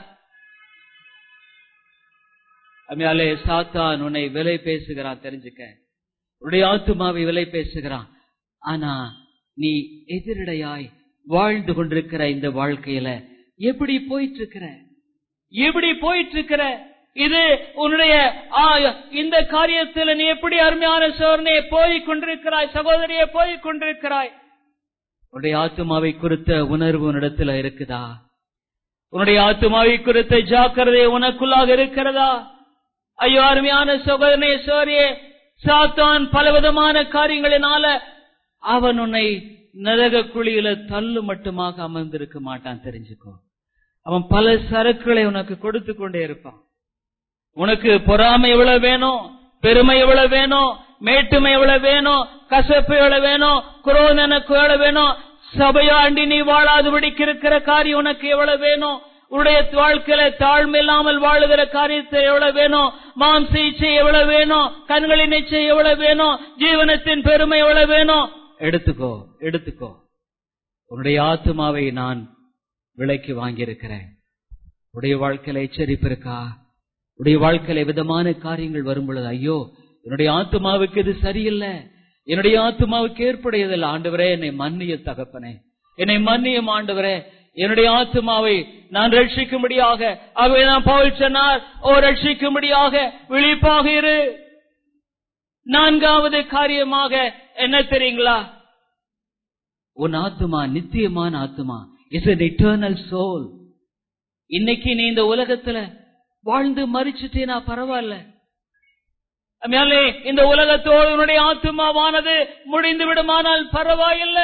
அம்மையாலே சாத்தான் உன்னை விலை பேசுகிறான் தெரிஞ்சுக்க உன்னுடைய ஆத்துமாவை விலை பேசுகிறான் ஆனா நீ எதிரடையாய் வாழ்ந்து கொண்டிருக்கிற இந்த வாழ்க்கையில எப்படி போயிட்டு இருக்கிற எப்படி போயிட்டு இருக்கிற இது உன்னுடைய ஆ, இந்த காரியத்தில் நீ எப்படி அருமையான சோர்னையை போய் கொண்டிருக்கிறாய் சகோதரியை போய் கொண்டிருக்கிறாய் உன்னுடைய ஆத்துமாவை குறித்த உணர்வு உன்னிடத்துல இருக்குதா உன்னுடைய ஆத்துமாவை குறித்த ஜாக்கிரதை உனக்குள்ளாக இருக்கிறதா ஐயோ அருமையான சகோதரனே சோரியே சாத்தான் பலவிதமான காரியங்களினால அவன் உன்னை நரக குழியில தள்ளு மட்டுமாக அமர்ந்திருக்க மாட்டான் தெரிஞ்சுக்கோ அவன் பல சரக்குகளை உனக்கு கொடுத்து கொண்டே இருப்பான் உனக்கு பொறாமை எவ்வளவு வேணும் பெருமை எவ்வளவு வேணும் மேட்டுமை எவ்வளவு வேணும் கசப்பு எவ்வளவு வேணும் குரோதம் எனக்கு எவ்வளவு வேணும் சபையாண்டி நீ வாழாதபடிக்கு இருக்கிற காரியம் உனக்கு எவ்வளவு வேணும் உன்னுடைய வாழ்க்கையில தாழ்மை இல்லாமல் வாழுகிற காரியத்தை எவ்வளவு வேணும் மாம்ச இச்சை எவ்வளவு வேணும் கண்களின் இச்சை எவ்வளவு வேணும் ஜீவனத்தின் பெருமை எவ்வளவு வேணும் எடுத்துக்கோ எடுத்துக்கோ உன்னுடைய ஆத்துமாவை நான் விலைக்கு வாங்கியிருக்கிறேன் உடைய வாழ்க்கையில எச்சரிப்பு இருக்கா உடைய வாழ்க்கையில விதமான காரியங்கள் வரும் பொழுது ஐயோ என்னுடைய ஆத்துமாவுக்கு இது சரியில்லை என்னுடைய ஆத்துமாவுக்கு ஏற்புடையதில்லை ஆண்டவரே என்னை மன்னிய தகப்பனே என்னை மன்னியும் ஆண்டவரே என்னுடைய ஆத்துமாவை நான் ரட்சிக்கும்படியாக ஆகவே நான் பவுல் சொன்னார் ஓ ரட்சிக்கும்படியாக விழிப்பாக இரு நான்காவது காரியமாக என்ன தெரியுங்களா உன் ஆத்துமா நித்தியமான ஆத்துமா இஸ் an eternal soul இன்னைக்கு நீ இந்த உலகத்துல வாழ்ந்து மறிச்சுட்டேனா பரவாயில்ல மேலே இந்த உலகத்தோடு உன்னுடைய ஆத்துமாவானது முடிந்து விடுமானால் பரவாயில்லை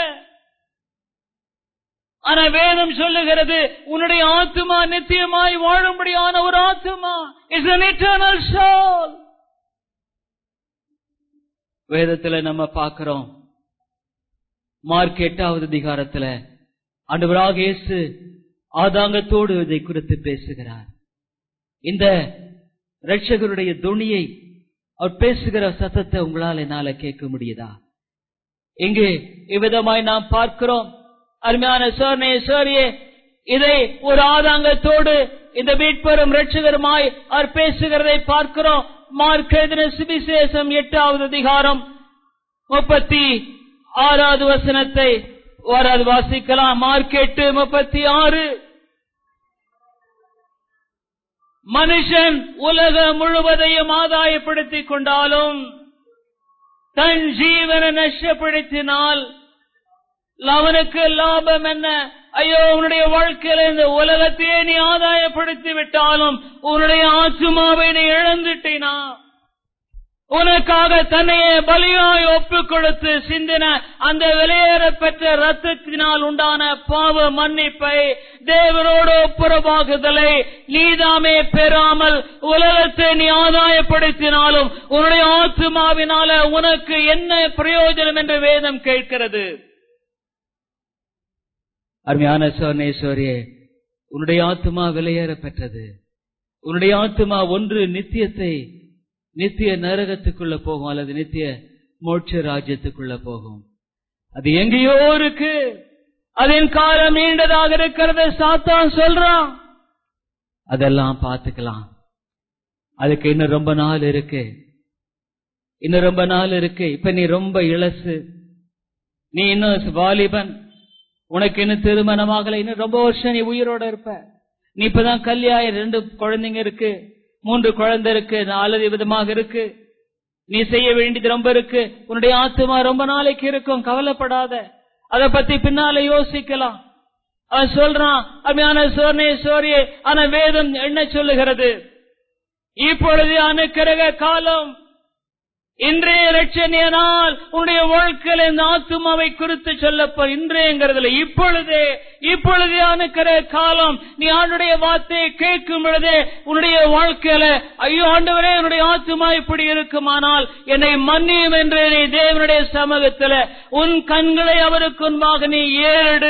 ஆனா வேதம் சொல்லுகிறது உன்னுடைய ஆத்துமா நித்தியமாய் வாழும்படியான ஒரு ஆத்துமா இஸ் an eternal soul வேதத்துல நம்ம பார்க்கிறோம் மார்க் எட்டாவது அதிகாரத்துல ஆண்டவராக இயேசு ஆதாங்கத்தோடு இதை குறித்து பேசுகிறார் இந்த ரட்சகருடைய துணியை அவர் பேசுகிற சத்தத்தை உங்களால் என்னால கேட்க முடியுதா இங்கு இவ்விதமாய் நாம் பார்க்கிறோம் அருமையான சோர்னே சோரியே இதை ஒரு ஆதாங்கத்தோடு இந்த மீட்பெரும் ரட்சகருமாய் அவர் பேசுகிறதை பார்க்கிறோம் மார்க் எழுதின சுவிசேஷம் எட்டாவது அதிகாரம் முப்பத்தி ஆறாவது வசனத்தை ஓராது வாசிக்கலாம் மார்க் எட்டு முப்பத்தி ஆறு மனுஷன் உலகம் முழுவதையும் ஆதாயப்படுத்திக் கொண்டாலும் தன் ஜீவனை நஷ்டப்படுத்தினால் அவனுக்கு லாபம் என்ன ஐயோ உன்னுடைய வாழ்க்கையில இந்த உலகத்தையே நீ ஆதாயப்படுத்தி விட்டாலும் உன்னுடைய ஆத்துமாவை நீ இழந்துட்டீனா உனக்காக தன்னையே பலியாய் ஒப்புக் கொடுத்து சிந்தின அந்த வெளியேறப்பெற்ற ரத்தத்தினால் உண்டான பாவ மன்னிப்பை தேவனோடு ஒப்புரவாகுதலை நீதாமே பெறாமல் உலகத்தை நீ ஆதாயப்படுத்தினாலும் உன்னுடைய ஆத்மாவினால உனக்கு என்ன பிரயோஜனம் என்று வேதம் கேட்கிறது அருமையான சோர்ணேஸ்வரியே உன்னுடைய ஆத்மா விலையேற பெற்றது உன்னுடைய ஆத்மா ஒன்று நித்தியத்தை நித்திய நரகத்துக்குள்ள போகும் அல்லது நித்திய மோட்ச ராஜ்யத்துக்குள்ள போகும் அது எங்கேயோ இருக்கு அதன் காலம் நீண்டதாக இருக்கிறத சாத்தான் சொல்றான் அதெல்லாம் பார்த்துக்கலாம் அதுக்கு இன்னும் ரொம்ப நாள் இருக்கு இன்னும் ரொம்ப நாள் இருக்கு இப்ப நீ ரொம்ப இளசு நீ இன்னும் வாலிபன் உனக்கு இன்னும் திருமணமாகல இன்னும் ரொம்ப வருஷம் நீ உயிரோட இருப்ப நீ இப்பதான் கல்யாணம் ரெண்டு குழந்தைங்க இருக்கு மூன்று குழந்தை இருக்கு நாலு விதமாக இருக்கு நீ செய்ய வேண்டியது ரொம்ப இருக்கு உன்னுடைய ஆத்மா ரொம்ப நாளைக்கு இருக்கும் கவலைப்படாத அத பத்தி பின்னால யோசிக்கலாம் அவன் சொல்றான் அருமையான சோர்ணே சோரியே ஆனா வேதம் என்ன சொல்லுகிறது இப்பொழுது அனுக்கிரக காலம் இன்றைய ரட்சணிய நாள் உன்னுடைய வாழ்க்கையில இந்த ஆத்துமாவை குறித்து சொல்லப்போ இன்றையங்கிறதுல இப்பொழுதே இப்பொழுதே அனுக்கிற காலம் நீ ஆண்டுடைய வார்த்தையை கேட்கும் பொழுதே உன்னுடைய வாழ்க்கையில ஐயோ ஆண்டவரே என்னுடைய ஆத்துமா இப்படி இருக்குமானால் என்னை மன்னியும் என்று நீ தேவனுடைய சமூகத்துல உன் கண்களை அவருக்கு முன்பாக நீ ஏடு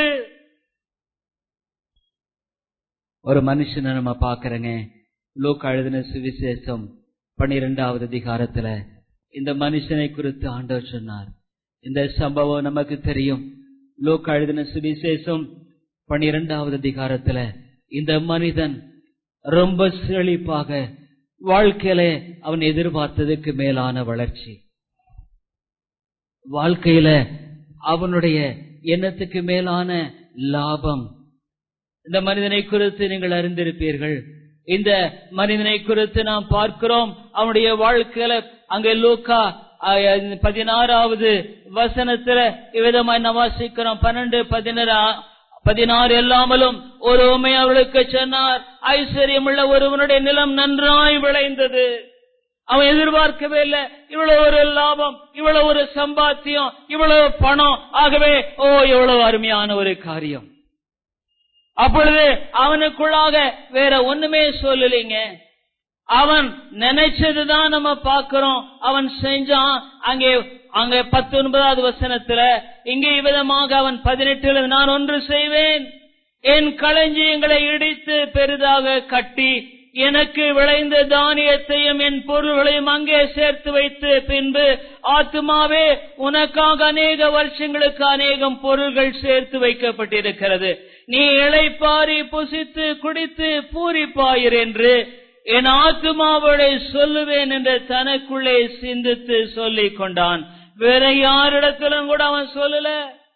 ஒரு மனுஷனை நம்ம பாக்குறேங்க லோக் எழுதின சுவிசேஷம் பன்னிரெண்டாவது அதிகாரத்துல இந்த மனுஷனை குறித்து ஆண்டவர் சொன்னார் இந்த சம்பவம் நமக்கு தெரியும் லோக் எழுதின சுவிசேஷம் பன்னிரெண்டாவது அதிகாரத்துல இந்த மனிதன் ரொம்ப செழிப்பாக வாழ்க்கையில அவன் எதிர்பார்த்ததுக்கு மேலான வளர்ச்சி வாழ்க்கையில அவனுடைய எண்ணத்துக்கு மேலான லாபம் இந்த மனிதனை குறித்து நீங்கள் அறிந்திருப்பீர்கள் இந்த மனிதனை குறித்து நாம் பார்க்கிறோம் அவனுடைய வாழ்க்கையில அங்கே லூக்கா பதினாறாவது வசனத்துல இவ்விதமாய் நாம் வாசிக்கிறோம் பன்னெண்டு பதினாறு பதினாறு எல்லாமலும் ஒரு உண்மை அவர்களுக்கு சொன்னார் ஐஸ்வர்யம் உள்ள ஒருவனுடைய நிலம் நன்றாய் விளைந்தது அவன் எதிர்பார்க்கவே இல்லை இவ்வளவு ஒரு லாபம் இவ்வளவு ஒரு சம்பாத்தியம் இவ்வளவு பணம் ஆகவே ஓ எவ்வளவு அருமையான ஒரு காரியம் அப்பொழுது அவனுக்குள்ளாக வேற ஒண்ணுமே சொல்லலைங்க அவன் நினைச்சதுதான் நம்ம பார்க்கிறோம் அவன் செஞ்சான் அங்கே அங்கே பத்தொன்பதாவது வசனத்துல இங்கே விதமாக அவன் பதினெட்டுல நான் ஒன்று செய்வேன் என் களஞ்சியங்களை இடித்து பெரிதாக கட்டி எனக்கு விளைந்த தானியத்தையும் என் பொருள்களையும் அங்கே சேர்த்து வைத்து பின்பு ஆத்துமாவே உனக்காக அநேக வருஷங்களுக்கு அநேகம் பொருள்கள் சேர்த்து வைக்கப்பட்டிருக்கிறது நீ இளைப்பாரி புசித்து குடித்து பூரிப்பாயிர் என்று என் ஆத்துமாவோட சொல்லுவேன் என்று தனக்குள்ளே சிந்தித்து சொல்லிக் கொண்டான் வேற யாரிடத்திலும் கூட அவன் சொல்லல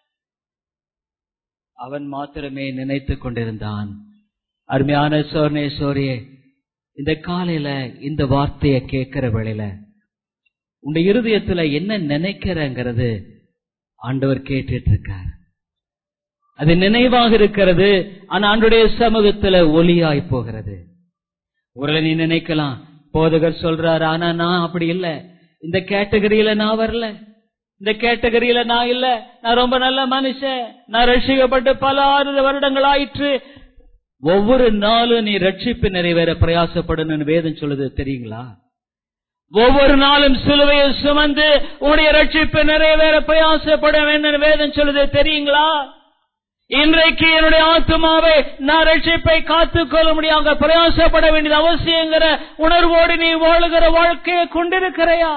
அவன் மாத்திரமே நினைத்துக் கொண்டிருந்தான் அருமையான சோர்ணே சோரியே இந்த காலையில இந்த வார்த்தைய கேட்கிற வேளையில உங்க இருதயத்துல என்ன நினைக்கிறங்கிறது ஆண்டவர் கேட்டுட்டு இருக்கார் அது நினைவாக இருக்கிறது ஆனா ஆண்டுடைய சமூகத்துல ஒளியாய் போகிறது ஒரு நீ நினைக்கலாம் போதகர் சொல்றாரு ஆனா நான் அப்படி இல்ல இந்த கேட்டகரியில நான் வரல இந்த கேட்டகரியில நான் இல்ல நான் ரொம்ப நல்ல மனுஷன் நான் ரட்சிக்கப்பட்டு பல ஆறு வருடங்கள் ஆயிற்று ஒவ்வொரு நாளும் நீ ரட்சிப்பு நிறைவேற பிரயாசப்படணும்னு வேதம் சொல்லுது தெரியுங்களா ஒவ்வொரு நாளும் சிலுவையை சுமந்து உடைய ரட்சிப்பு நிறைவேற பிரயாசப்பட வேண்டும் வேதம் சொல்லுது தெரியுங்களா இன்றைக்கு என்னுடைய ஆத்மாவை நான் ரட்சிப்பை காத்துக் கொள்ள முடியாத பிரயாசப்பட வேண்டியது அவசியங்கிற உணர்வோடு நீ வாழுகிற வாழ்க்கையை கொண்டிருக்கிறையா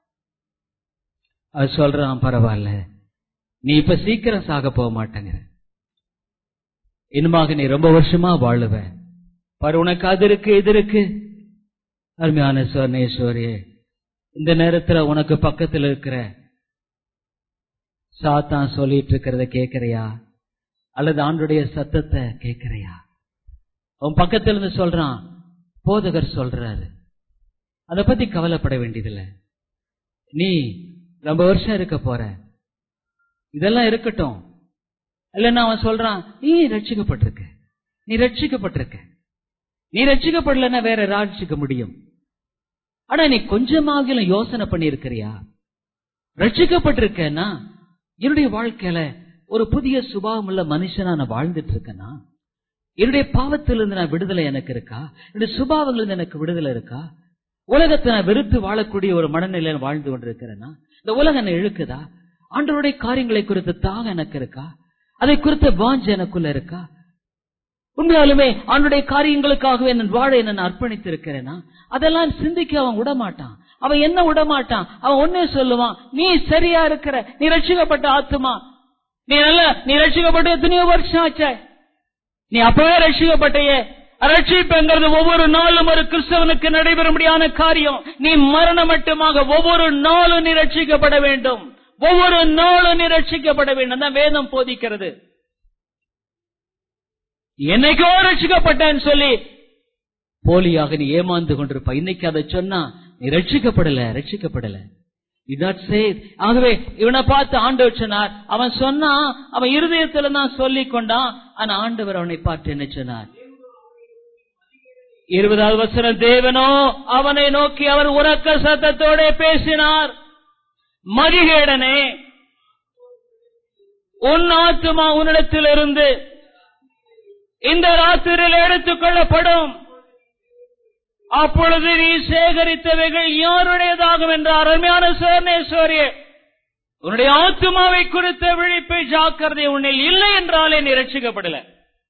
அது சொல்றான் பரவாயில்ல நீ இப்ப சீக்கிரம் சாக போக மாட்டேங்கிற இனிமாக நீ ரொம்ப வருஷமா வாழுவ பாரு உனக்கு அது இருக்கு இது இருக்கு அருமையான சுவர்ணேஸ்வரியே இந்த நேரத்துல உனக்கு பக்கத்துல இருக்கிற சாத்தான் சொல்லிட்டு இருக்கிறத கேக்குறியா அல்லது ஆண்டுடைய சத்தத்தை கேட்கிறையா அவன் பக்கத்துல இருந்து சொல்றான் போதகர் சொல்றாரு அத பத்தி கவலைப்பட வேண்டியதில்லை நீ ரொம்ப வருஷம் இருக்க போற இதெல்லாம் இருக்கட்டும் இல்லன்னா அவன் சொல்றான் நீ ரட்சிக்கப்பட்டிருக்க நீ ரட்சிக்கப்பட்டிருக்க நீ ரட்சிக்கப்படலன்னா வேற ராட்சிக்க முடியும் ஆனா நீ கொஞ்சமாகிலும் யோசனை பண்ணியிருக்கிறியா ரட்சிக்கப்பட்டிருக்கேன்னா என்னுடைய வாழ்க்கையில ஒரு புதிய சுபாவம் உள்ள மனுஷனா நான் வாழ்ந்துட்டு இருக்கேனா என்னுடைய பாவத்திலிருந்து நான் விடுதலை எனக்கு இருக்கா என்னுடைய சுபாவங்களிலிருந்து எனக்கு விடுதலை இருக்கா உலகத்தை நான் வெறுத்து வாழக்கூடிய ஒரு மனநிலையில வாழ்ந்து கொண்டிருக்கிறேனா இந்த உலகம் என்ன இழுக்குதா ஆண்டவருடைய காரியங்களை குறித்த தாகம் எனக்கு இருக்கா அதை குறித்த வாஞ்ச எனக்குள்ள இருக்கா உண்மையாலுமே அவனுடைய காரியங்களுக்காகவே நான் வாழ என்ன அர்ப்பணித்து இருக்கிறேனா அதெல்லாம் சிந்திக்க அவன் விட மாட்டான் அவன் என்ன விட மாட்டான் அவன் ஒன்னே சொல்லுவான் நீ சரியா இருக்கிற நீ ரட்சிக்கப்பட்ட ஆத்துமா நீ நல்ல நீ ரட்சிக்கப்பட்ட எத்தனையோ வருஷம் ஆச்சே நீ அப்பவே ரட்சிக்கப்பட்டையே ரட்சிப்புங்கிறது ஒவ்வொரு நாளும் ஒரு கிறிஸ்தவனுக்கு நடைபெறும்படியான காரியம் நீ மரணம் மட்டுமாக ஒவ்வொரு நாளும் நீ ரட்சிக்கப்பட வேண்டும் ஒவ்வொரு நாளும் நீ ரட்சிக்கப்பட வேண்டும் தான் வேதம் போதிக்கிறது என்னைக்கோ ரட்சிக்கப்பட்டேன்னு சொல்லி போலியாக நீ ஏமாந்து கொண்டிருப்ப இன்னைக்கு அதை சொன்னா நீ ரட்சிக்கப்படல ரட்சிக்கப்படல ஆகவே இவனை பார்த்து ஆண்டவர் சொன்னார் அவன் சொன்னான் அவன் இருதயத்துல தான் சொல்லிக் கொண்டான் ஆனா ஆண்டவர் அவனை பார்த்து என்ன சொன்னார் இருபதாவது வசனம் தேவனோ அவனை நோக்கி அவர் உறக்க சத்தத்தோட பேசினார் மதிகேடனே உன் ஆத்துமா உன்னிடத்திலிருந்து இந்த ராத்திரியில் எடுத்துக் கொள்ளப்படும் அப்பொழுது நீ சேகரித்தவைகள் யாருடையதாகும் என்ற அருமையான சோர்ணேஸ்வரிய உன்னுடைய ஆத்மாவை குறித்த விழிப்பை ஜாக்கிரதை உன்னில் இல்லை என்றாலே நீ ரட்சிக்கப்படல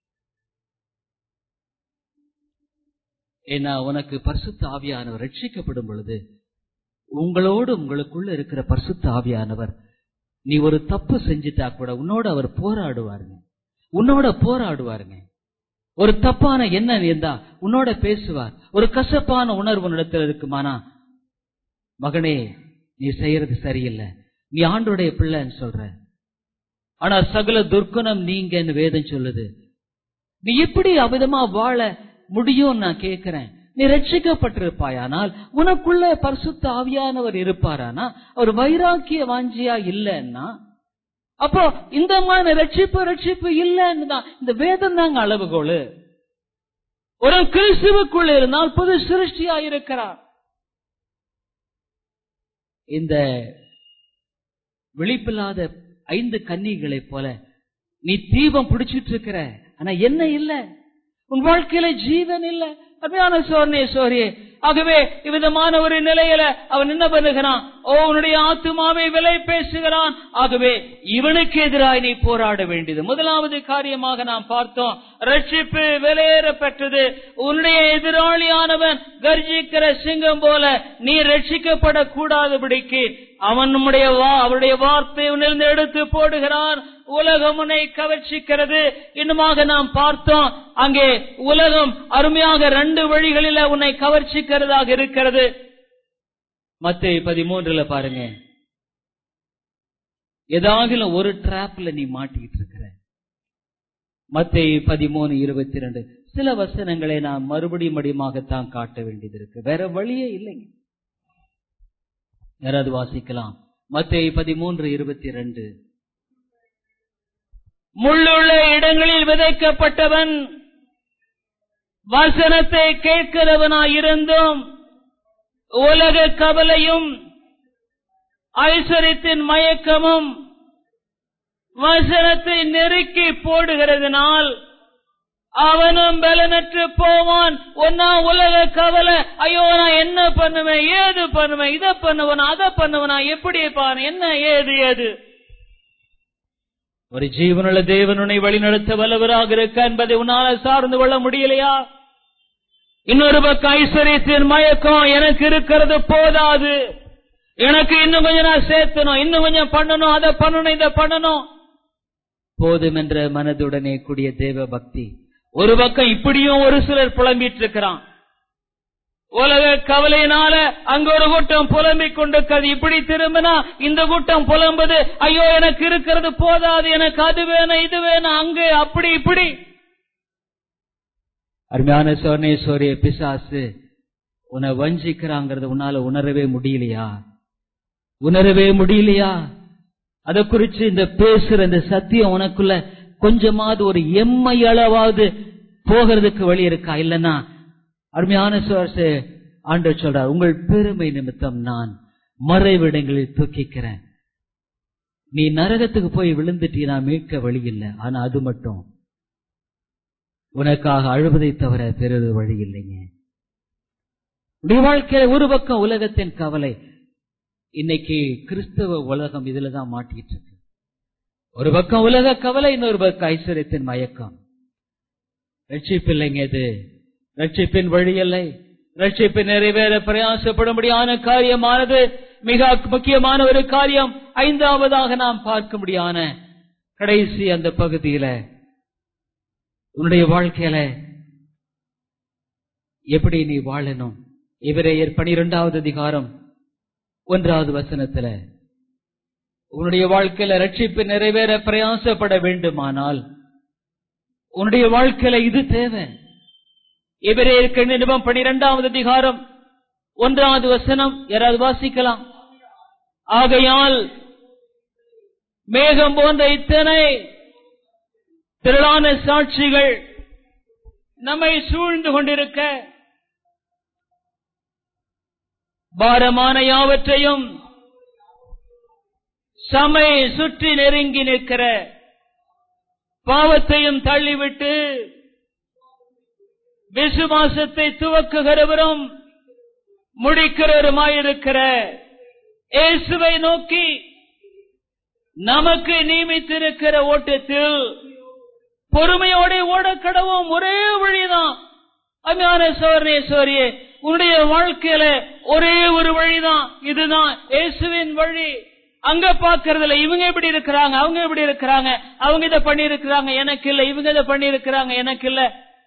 ஏன்னா உனக்கு பரிசுத்த ஆவியானவர் ரட்சிக்கப்படும் பொழுது உங்களோடு உங்களுக்குள்ள இருக்கிற பரிசுத்த ஆவியானவர் நீ ஒரு தப்பு செஞ்சிட்டா கூட உன்னோட அவர் போராடுவாருங்க உன்னோட போராடுவாருங்க ஒரு தப்பான எண்ணம் இருந்தா உன்னோட பேசுவார் ஒரு கசப்பான உணர்வு உன்னிடத்தில் இருக்குமானா மகனே நீ செய்யறது சரியில்லை நீ ஆண்டோடைய பிள்ளைன்னு சொல்ற ஆனா சகல துர்க்குணம் நீங்கன்னு வேதம் சொல்லுது நீ எப்படி அவிதமா வாழ முடியும் நான் கேட்கிறேன் நீ ரட்சிக்கப்பட்டிருப்பாயானால் உனக்குள்ள பரிசுத்த ஆவியானவர் இருப்பாரானா அவர் வைராக்கிய வாஞ்சியா இல்லைன்னா அப்போ இந்த மாதிரி ரட்சிப்பு ரட்சிப்பு இல்லைன்னு தான் இந்த வேதம் தாங்க அளவுகோல் ஒரு கிறிஸ்துவுக்குள்ள இருந்தால் புது சிருஷ்டியா இருக்கிறார் இந்த விழிப்பில்லாத ஐந்து கன்னிகளைப் போல நீ தீபம் பிடிச்சிட்டு இருக்கிற ஆனா என்ன இல்ல உன் வாழ்க்கையில ஜீவன் இல்ல அருமையான சோர்னே சோரியே ஆகவே இவ்விதமான ஒரு நிலையில அவன் என்ன பண்ணுகிறான் ஓ உன்னுடைய ஆத்துமாவை விலை பேசுகிறான் ஆகவே இவனுக்கு எதிராக நீ போராட வேண்டியது முதலாவது காரியமாக நாம் பார்த்தோம் ரட்சிப்பு விலையேற பெற்றது உன்னுடைய எதிராளியானவன் கர்ஜிக்கிற சிங்கம் போல நீ ரட்சிக்கப்படக்கூடாதபடிக்கு அவன் நம்முடைய வா அவருடைய வார்த்தை உன்னிலிருந்து எடுத்து போடுகிறான் உலகம் உன்னை கவர்ச்சிக்கிறது இன்னுமாக நாம் பார்த்தோம் அங்கே உலகம் அருமையாக ரெண்டு வழிகளில உன்னை கவர்ச்சிக்கிறதாக இருக்கிறது மத்திய பதிமூன்றுல பாருங்க ஏதாகிலும் ஒரு டிராப்ல நீ மாட்டிக்கிட்டு இருக்கிற மத்திய பதிமூணு இருபத்தி ரெண்டு சில வசனங்களை நான் மறுபடியும் மடியமாகத்தான் காட்ட வேண்டியது இருக்கு வேற வழியே இல்லைங்க யாராவது வாசிக்கலாம் மத்திய பதிமூன்று இருபத்தி ரெண்டு முள்ளுள்ள இடங்களில் விதைக்கப்பட்டவன் வசனத்தை கேட்கிறவனாயிருந்தும் உலக கவலையும் ஐஸ்வர்யத்தின் மயக்கமும் வசனத்தை நெருக்கி போடுகிறதுனால் அவனும் பலனற்று போவான் ஒன்னா உலக கவலை ஐயோ நான் என்ன பண்ணுவேன் ஏது பண்ணுவேன் இதை பண்ணுவனா அதை பண்ணுவனா எப்படி பாரு என்ன ஏது ஏது ஒரு ஜீவனுள்ள தேவனுனை வழிநடத்த வல்லவராக இருக்க என்பதை உன்னால சார்ந்து கொள்ள முடியலையா இன்னொரு பக்கம் ஐஸ்வர்யத்தின் மயக்கம் எனக்கு இருக்கிறது போதாது எனக்கு இன்னும் கொஞ்சம் நான் சேர்த்தணும் இன்னும் கொஞ்சம் பண்ணணும் அதை பண்ணணும் இதை பண்ணணும் போதும் என்ற மனதுடனே கூடிய தேவ பக்தி ஒரு பக்கம் இப்படியும் ஒரு சிலர் புலம்பிட்டு இருக்கிறான் உலக கவலையினால அங்க ஒரு கூட்டம் புலம்பிக் கொண்டிருக்கிறது இப்படி திரும்பினா இந்த கூட்டம் புலம்புது ஐயோ எனக்கு இருக்கிறது போதாது எனக்கு அது வேணும் இது வேணும் அங்கு அப்படி இப்படி அருமையான சோர்ணேஸ்வரிய பிசாசு உன்னை வஞ்சிக்கிறாங்கிறது உன்னால உணரவே முடியலையா உணரவே முடியலையா அத குறிச்சு இந்த பேசுற இந்த சத்தியம் உனக்குள்ள கொஞ்சமாவது ஒரு எம்மை அளவாவது போகிறதுக்கு வழி இருக்கா இல்லன்னா அருமையான சோர்ஸ் ஆண்டவர் சொல்றார் உங்கள் பெருமை நிமித்தம் நான் மறைவிடங்களில் துக்கிக்கிறேன் நீ நரகத்துக்கு போய் விழுந்துட்டீனா மீட்க வழி இல்லை ஆனா அது மட்டும் உனக்காக அழுவதை தவிர பெறது வழி இல்லைங்க உடைய வாழ்க்கையில ஒரு பக்கம் உலகத்தின் கவலை இன்னைக்கு கிறிஸ்தவ உலகம் இதுலதான் மாட்டிட்டு இருக்கு ஒரு பக்கம் உலக கவலை இன்னொரு பக்கம் ஐஸ்வர்யத்தின் மயக்கம் ரட்சிப்பில்லைங்க இது ரட்சிப்பின் வழி இல்லை ரட்சிப்பின் நிறைவேற பிரயாசப்படும்படியான காரியமானது மிக முக்கியமான ஒரு காரியம் ஐந்தாவதாக நாம் பார்க்க முடியான கடைசி அந்த பகுதியில உன்னுடைய வாழ்க்கையில எப்படி நீ வாழணும் இவரையர் பனிரெண்டாவது அதிகாரம் ஒன்றாவது வசனத்துல உன்னுடைய வாழ்க்கையில ரட்சிப்பு நிறைவேற பிரயாசப்பட வேண்டுமானால் உன்னுடைய வாழ்க்கையில இது தேவை இவரேற்கு நிருபம் பனிரெண்டாவது அதிகாரம் ஒன்றாவது வசனம் யாராவது வாசிக்கலாம் ஆகையால் மேகம் போன்ற இத்தனை திரளான சாட்சிகள் நம்மை சூழ்ந்து கொண்டிருக்க பாரமான யாவற்றையும் சமை சுற்றி நெருங்கி நிற்கிற பாவத்தையும் தள்ளிவிட்டு விசுவாசத்தை துவக்குகிறவரும் முடிக்கிறவருமாயிருக்கிற இயேசுவை நோக்கி நமக்கு நியமித்திருக்கிற ஓட்டத்தில் பொறுமையோட ஓட கடவும் ஒரே வழிதான் அஞ்ஞான சோர்ணேஸ்வரியே உன்னுடைய வாழ்க்கையில ஒரே ஒரு வழிதான் இதுதான் இயேசுவின் வழி அங்க பாக்குறதுல இவங்க எப்படி இருக்கிறாங்க அவங்க எப்படி இருக்கிறாங்க அவங்க இதை பண்ணி இருக்கிறாங்க எனக்கு இல்ல இவங்க இதை பண்ணி இருக்கிறாங்க எனக்கு இல்ல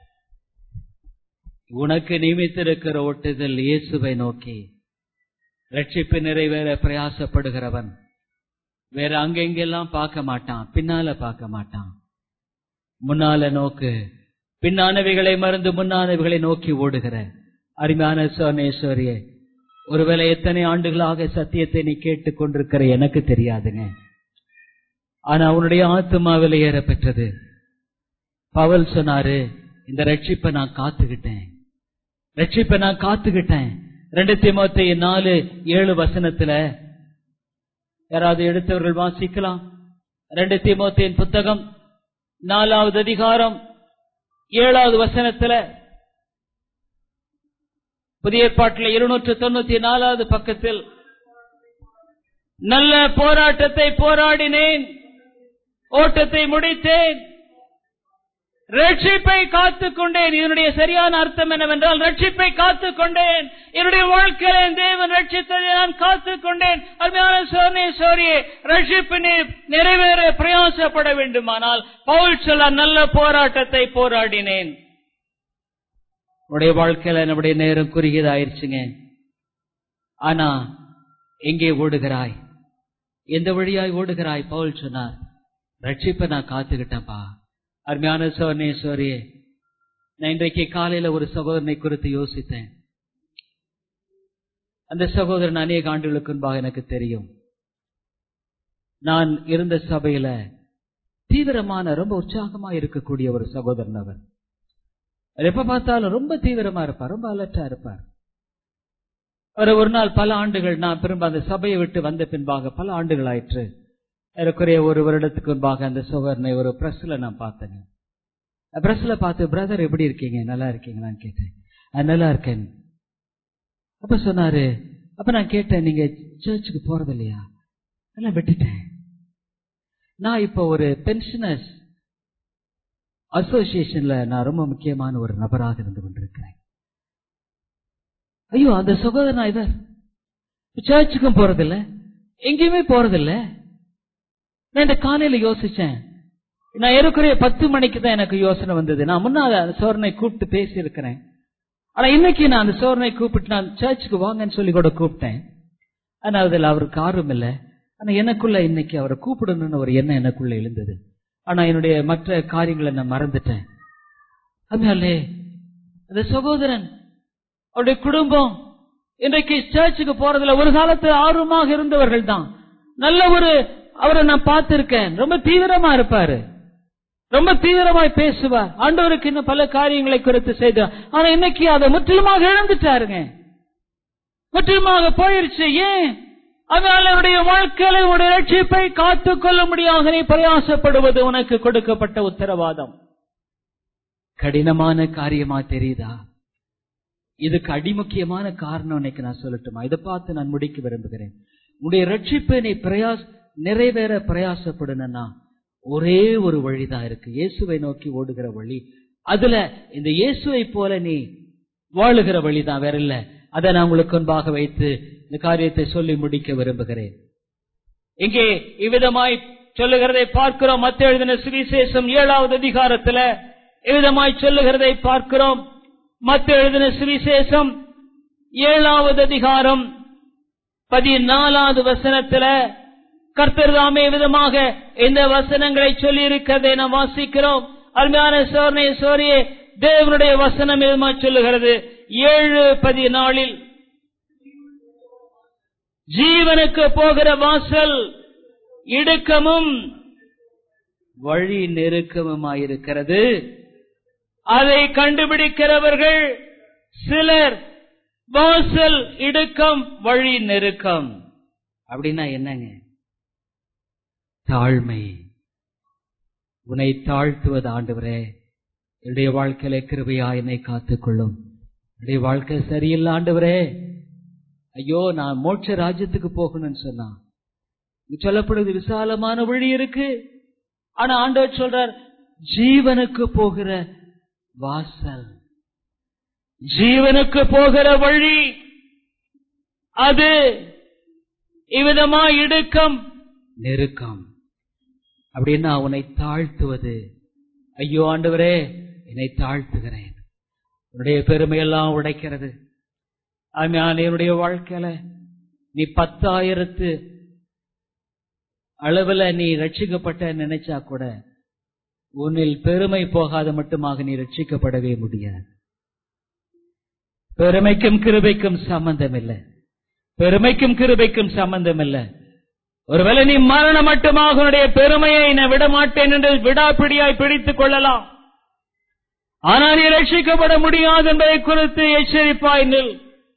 உனக்கு நியமித்திருக்கிற ஒட்டுதல் இயேசுவை நோக்கி ரட்சிப்பு நிறைவேற பிரயாசப்படுகிறவன் வேற அங்கெங்கெல்லாம் பார்க்க மாட்டான் பின்னால பார்க்க மாட்டான் முன்னால நோக்கு பின்னானவைகளை மறந்து முன்னானவைகளை நோக்கி ஓடுகிற அருமையான சோனேஸ்வரியே ஒருவேளை எத்தனை ஆண்டுகளாக சத்தியத்தை நீ கேட்டுக் கொண்டிருக்கிற எனக்கு தெரியாதுங்க ஆனா உன்னுடைய ஆத்மாவில ஏற பெற்றது பவல் சொன்னாரு இந்த ரட்சிப்பை நான் காத்துக்கிட்டேன் ரட்சிப்பை நான் காத்துக்கிட்டேன் ரெண்டு திமுத்தி நாலு ஏழு வசனத்துல யாராவது எடுத்தவர்கள் வாசிக்கலாம் ரெண்டு திமுத்தின் புத்தகம் நாலாவது அதிகாரம் ஏழாவது வசனத்துல புதிய ஏற்பாட்டில் இருநூற்று தொண்ணூத்தி நாலாவது பக்கத்தில் நல்ல போராட்டத்தை போராடினேன் ஓட்டத்தை முடித்தேன் ரட்சிப்பை காத்துக் கொண்டேன் இதனுடைய சரியான அர்த்தம் என்னவென்றால் ரட்சிப்பை காத்துக் கொண்டேன் என்னுடைய வாழ்க்கையில தேவன் ரட்சித்ததை நான் காத்துக் கொண்டேன் அருமையான சோனே சோரியே ரட்சிப்பு நிறைவேற பிரயாசப்பட வேண்டுமானால் பவுல் சொல்ல நல்ல போராட்டத்தை போராடினேன் உடைய வாழ்க்கையில நம்முடைய நேரம் குறுகியதாயிருச்சுங்க ஆனா எங்கே ஓடுகிறாய் எந்த வழியாய் ஓடுகிறாய் பவுல் சொன்னார் ரட்சிப்பை நான் காத்துக்கிட்டேன்ப்பா அருமையான சோர்ணேஸ்வரியே நான் இன்றைக்கு காலையில ஒரு சகோதரனை குறித்து யோசித்தேன் அந்த சகோதரன் அநேக ஆண்டுகளுக்கு முன்பாக எனக்கு தெரியும் நான் இருந்த சபையில தீவிரமான ரொம்ப உற்சாகமா இருக்கக்கூடிய ஒரு சகோதரன் அவர் எப்ப பார்த்தாலும் ரொம்ப தீவிரமா இருப்பார் ரொம்ப அலர்ட்டா இருப்பார் அவர் ஒரு நாள் பல ஆண்டுகள் நான் திரும்ப அந்த சபையை விட்டு வந்த பின்பாக பல ஆண்டுகள் ஆயிற்று ஏறக்குறைய ஒரு வருடத்துக்கு முன்பாக அந்த சோகரனை ஒரு பிரஸ்ல நான் பார்த்தேங்க பிரஸ்ல பார்த்து பிரதர் எப்படி இருக்கீங்க நல்லா இருக்கீங்களான்னு கேட்டேன் நல்லா இருக்கேன் அப்ப சொன்னாரு அப்ப நான் கேட்டேன் நீங்க சர்ச்சுக்கு போறது இல்லையா எல்லாம் விட்டுட்டேன் நான் இப்ப ஒரு பென்ஷனர்ஸ் அசோசியேஷன்ல நான் ரொம்ப முக்கியமான ஒரு நபராக இருந்து கொண்டிருக்கிறேன் ஐயோ அந்த சகோதரனா இவர் சர்ச்சுக்கும் போறதில்ல எங்கேயுமே போறதில்ல நான் இந்த காலையில யோசிச்சேன் நான் ஏறக்குறைய பத்து மணிக்கு தான் எனக்கு யோசனை வந்தது நான் முன்னால அந்த சோரனை கூப்பிட்டு பேசி இருக்கிறேன் ஆனா இன்னைக்கு நான் அந்த சோரனை கூப்பிட்டு நான் சர்ச்சுக்கு வாங்கன்னு சொல்லி கூட கூப்பிட்டேன் ஆனா அதுல அவருக்கு ஆர்வம் இல்லை ஆனா எனக்குள்ள இன்னைக்கு அவரை கூப்பிடணும்னு ஒரு எண்ணம் எனக்குள்ள எழுந்தது ஆனா என்னுடைய மற்ற காரியங்களை நான் மறந்துட்டேன் அதனாலே அந்த சகோதரன் அவருடைய குடும்பம் இன்றைக்கு சர்ச்சுக்கு போறதுல ஒரு காலத்துல ஆர்வமாக இருந்தவர்கள் தான் நல்ல ஒரு அவரை நான் பார்த்திருக்கேன் ரொம்ப தீவிரமா இருப்பாரு ரொம்ப தீவிரமாய் பேசுவார் ஆண்டவருக்கு இன்னும் பல காரியங்களை குறித்து செய்தார் ஆனா இன்னைக்கு அதை முற்றிலுமாக இழந்துட்டாருங்க முற்றிலுமாக போயிருச்சு ஏன் அதனால உன்னுடைய வாழ்க்கையில உன்னுடைய ரட்சிப்பை காத்துக் கொள்ள முடியாத நீ பிரயாசப்படுவது உனக்கு கொடுக்கப்பட்ட உத்தரவாதம் கடினமான காரியமா தெரியுதா இதுக்கு அடிமுக்கியமான காரணம் இன்னைக்கு நான் சொல்லட்டுமா இதை பார்த்து நான் முடிக்க விரும்புகிறேன் உன்னுடைய ரட்சிப்பை நீ பிரயாஸ் நிறைவேற பிரயாசப்படணும்னா ஒரே ஒரு வழிதான் இருக்கு இயேசுவை நோக்கி ஓடுகிற வழி அதுல இந்த இயேசுவை போல நீ வாழுகிற வழிதான் வேற இல்ல அதை நான் உங்களுக்கு முன்பாக வைத்து இந்த காரியத்தை சொல்லி முடிக்க விரும்புகிறேன் இங்கே இவ்விதமாய் சொல்லுகிறதை பார்க்கிறோம் மத்த எழுதின சுவிசேஷம் ஏழாவது அதிகாரத்துல இவ்விதமாய் சொல்லுகிறதை பார்க்கிறோம் மத்த எழுதின சுவிசேஷம் ஏழாவது அதிகாரம் பதினாலாவது வசனத்துல கர்த்தர் தாமே விதமாக இந்த வசனங்களை சொல்லி இருக்கிறதை நாம் வாசிக்கிறோம் அருமையான சோர்ணே சோரியே தேவனுடைய வசனம் எதுமா சொல்லுகிறது ஏழு பதினாலில் ஜீவனுக்கு போகிற வாசல் இடுக்கமும் வழி நெருக்கமுமாயிருக்கிறது அதை கண்டுபிடிக்கிறவர்கள் சிலர் வாசல் இடுக்கம் வழி நெருக்கம் அப்படின்னா என்னங்க தாழ்மை உன்னை தாழ்த்துவது ஆண்டவரே என்னுடைய வாழ்க்கையில கிருபையா என்னை காத்துக்கொள்ளும் என்னுடைய வாழ்க்கை சரியில்லை ஆண்டவரே ஐயோ நான் மோட்ச ராஜ்யத்துக்கு போகணும்னு சொன்னான் சொல்லப்படுது விசாலமான வழி இருக்கு ஆனா ஆண்டவர் சொல்றார் ஜீவனுக்கு போகிற வாசல் ஜீவனுக்கு போகிற வழி அது இவ்விதமா இடுக்கம் நெருக்கம் அப்படின்னா உன்னை தாழ்த்துவது ஐயோ ஆண்டவரே என்னை தாழ்த்துகிறேன் உன்னுடைய பெருமையெல்லாம் உடைக்கிறது ஆமையான என்னுடைய வாழ்க்கையில நீ பத்தாயிரத்து அளவுல நீ ரட்சிக்கப்பட்ட நினைச்சா கூட உன்னில் பெருமை போகாத மட்டுமாக நீ ரட்சிக்கப்படவே முடியாது பெருமைக்கும் கிருபைக்கும் சம்பந்தம் இல்லை பெருமைக்கும் கிருபைக்கும் சம்பந்தம் இல்லை ஒருவேளை நீ மரணம் மட்டுமாக உன்னுடைய பெருமையை நான் விடமாட்டேன் என்று விடாப்பிடியாய் பிடித்துக் கொள்ளலாம் ஆனால் நீ ரட்சிக்கப்பட முடியாது என்பதை குறித்து எச்சரிப்பாய் நில்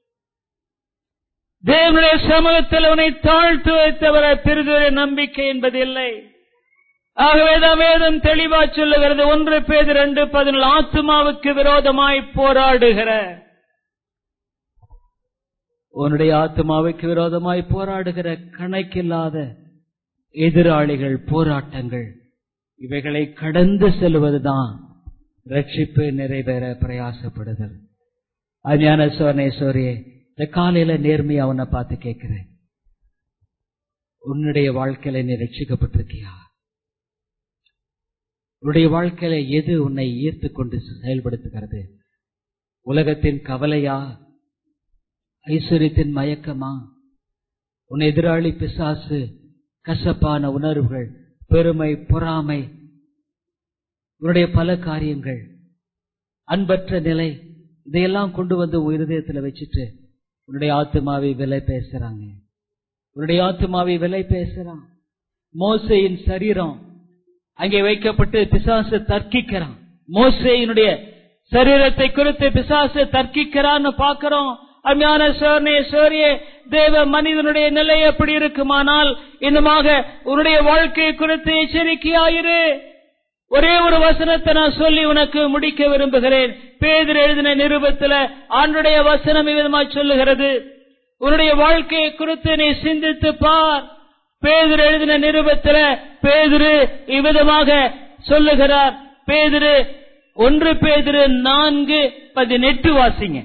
தேவனுடைய சமூகத்தில் உன்னை தாழ்த்து வைத்தவரை பெரிதொரு நம்பிக்கை என்பது இல்லை ஆகவேதான் வேதம் தெளிவா சொல்லுகிறது ஒன்று பேது ரெண்டு பதினேழு ஆத்மாவுக்கு விரோதமாய் போராடுகிற உன்னுடைய ஆத்மாவுக்கு விரோதமாய் போராடுகிற கணக்கில்லாத எதிராளிகள் போராட்டங்கள் இவைகளை கடந்து செல்வதுதான் ரட்சிப்பு நிறைவேற பிரயாசப்படுதல் அஞ்ஞான சோனேஸ்வரியே இந்த காலையில நேர்மையா அவனை பார்த்து கேட்கிறேன் உன்னுடைய வாழ்க்கையில நீ ரட்சிக்கப்பட்டிருக்கியா உன்னுடைய வாழ்க்கையில எது உன்னை ஈர்த்து கொண்டு செயல்படுத்துகிறது உலகத்தின் கவலையா ஐஸ்வர்யத்தின் மயக்கமா உன் எதிராளி பிசாசு கசப்பான உணர்வுகள் பெருமை பொறாமை உன்னுடைய பல காரியங்கள் அன்பற்ற நிலை இதையெல்லாம் கொண்டு வந்து உன் இருதயத்துல வச்சுட்டு உன்னுடைய ஆத்மாவை விலை பேசுறாங்க உன்னுடைய ஆத்மாவை விலை பேசுறான் மோசையின் சரீரம் அங்கே வைக்கப்பட்டு பிசாசு தர்க்கிக்கிறான் மோசையினுடைய சரீரத்தை குறித்து பிசாசு தர்க்கிக்கிறான்னு பாக்கிறோம் அருமையான சோர்னே சோரியே தேவ மனிதனுடைய நிலை எப்படி இருக்குமானால் இன்னுமாக உன்னுடைய வாழ்க்கை குறித்து எச்சரிக்கையாயிரு ஒரே ஒரு வசனத்தை நான் சொல்லி உனக்கு முடிக்க விரும்புகிறேன் பேதர் எழுதின நிருபத்துல ஆண்டுடைய வசனம் விதமாய் சொல்லுகிறது உன்னுடைய வாழ்க்கையை குறித்து நீ சிந்தித்து பார் பேதர் எழுதின நிருபத்துல பேதிரு இவ்விதமாக சொல்லுகிறார் பேதிரு ஒன்று பேதிரு நான்கு பதினெட்டு வாசிங்க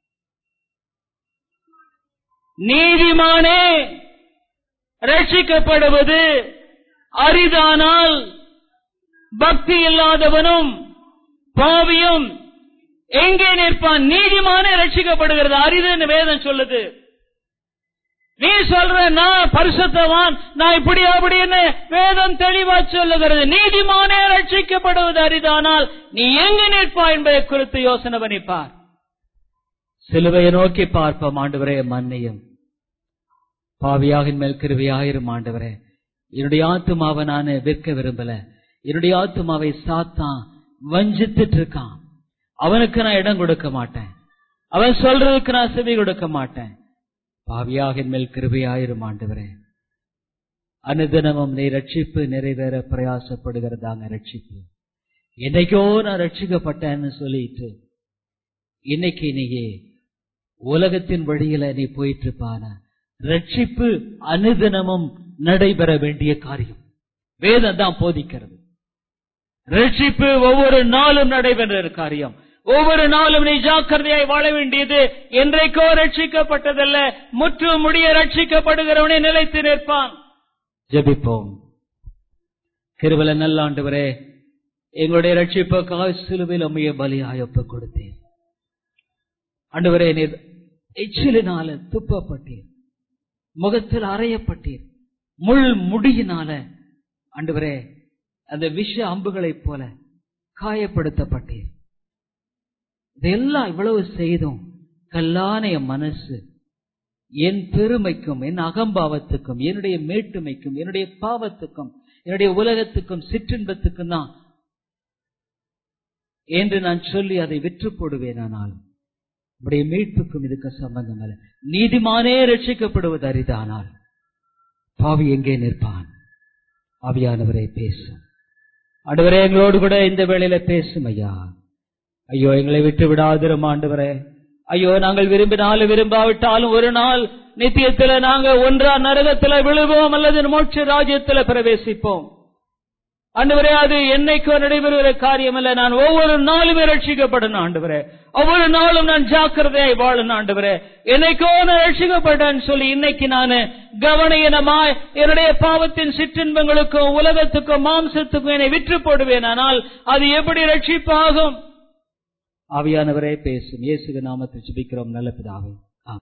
நீதிமானே ரட்சிக்கப்படுவது அரிதானால் பக்தி இல்லாதவனும் பாவியும் எங்கே நிற்பான் நீதிமானே ரட்சிக்கப்படுகிறது அரிதுன்னு வேதம் சொல்லுது நீ சொல்ற நான் பரிசுத்தவான் நான் இப்படி அப்படின்னு வேதம் தெளிவா சொல்லுகிறது நீதிமானே ரட்சிக்கப்படுவது அரிதானால் நீ எங்கு நிற்பா என்பதை குறித்து யோசனை பண்ணிப்பார் சிலுவையை நோக்கி பார்ப்போம் ஆண்டவரே மன்னியும் பாவியாகின் மேல் கிருவியாயிரும் ஆண்டவரே என்னுடைய ஆத்துமாவை நான் விற்க விரும்பல என்னுடைய ஆத்துமாவை சாத்தான் வஞ்சித்துட்டு இருக்கான் அவனுக்கு நான் இடம் கொடுக்க மாட்டேன் அவன் சொல்றதுக்கு நான் செவி கொடுக்க மாட்டேன் பாவியாக என் மேல் கிருபையாயிரும் ஆண்டவரே அனுதினமும் நீ ரட்சிப்பு நிறைவேற பிரயாசப்படுகிறதாங்க ரட்சிப்பு என்னைக்கோ நான் ரட்சிக்கப்பட்டேன்னு சொல்லிட்டு இன்னைக்கு நீயே உலகத்தின் வழியில நீ போயிட்டு இருப்பான ரட்சிப்பு அனுதினமும் நடைபெற வேண்டிய காரியம் வேதம் தான் போதிக்கிறது ரட்சிப்பு ஒவ்வொரு நாளும் நடைபெற காரியம் ஒவ்வொரு நாளும் நீ ஜாக்கிரதையாய் வாழ வேண்டியது என்றைக்கோ ரட்சிக்கப்பட்டதல்ல முற்று முடிய ரட்சிக்கப்படுகிறவனே நிலைத்து நிற்பான் ஜெபிப்போம் கிருபல நல்லாண்டவரே எங்களுடைய ரட்சிப்புக்காக சிலுவையில் அம்மைய பலியாய் ஒப்புக் கொடுத்தேன் ஆண்டவரே நீர் எச்சிலினால துப்பப்பட்டீர் முகத்தில் அறையப்பட்டீர் முள் முடியினால ஆண்டவரே அந்த விஷ அம்புகளைப் போல காயப்படுத்தப்பட்டீர் இதெல்லாம் இவ்வளவு செய்தும் கல்லான என் மனசு என் பெருமைக்கும் என் அகம்பாவத்துக்கும் என்னுடைய மேட்டுமைக்கும் என்னுடைய பாவத்துக்கும் என்னுடைய உலகத்துக்கும் சிற்றின்பத்துக்கும் தான் என்று நான் சொல்லி அதை விற்று போடுவேன் ஆனால் உடைய மீட்புக்கும் இதுக்கு சம்பந்தம் அல்ல நீதிமானே ரட்சிக்கப்படுவது அரிதானால் பாவி எங்கே நிற்பான் ஆவியானவரை பேசும் ஆண்டவரே எங்களோடு கூட இந்த வேளையில பேசும் ஐயா ஐயோ எங்களை விட்டு விடாதிரும் ஆண்டவரே ஐயோ நாங்கள் விரும்பினாலும் விரும்பாவிட்டாலும் ஒரு நாள் நித்தியத்துல நாங்க ஒன்றா நரகத்துல விழுவோம் அல்லது மோட்ச ராஜ்யத்துல பிரவேசிப்போம் ஆண்டவரே அது என்னைக்கோ நடைபெறுகிற காரியம் அல்ல நான் ஒவ்வொரு நாளுமே ரட்சிக்கப்படணும் ஆண்டவரே ஒவ்வொரு நாளும் நான் ஜாக்கிரதையாய் வாழணும் ஆண்டவரே என்னைக்கோ நான் ரட்சிக்கப்பட்டேன்னு சொல்லி இன்னைக்கு நான் கவனையினமாய் என்னுடைய பாவத்தின் சிற்றின்பங்களுக்கும் உலகத்துக்கும் மாம்சத்துக்கும் என்னை விற்று போடுவேன் ஆனால் அது எப்படி ரட்சிப்பாகும் ஆவியானவரே பேசும் இயேசுக நாமத்தில் ஜெபிக்கிறோம் நல்ல பிதாவே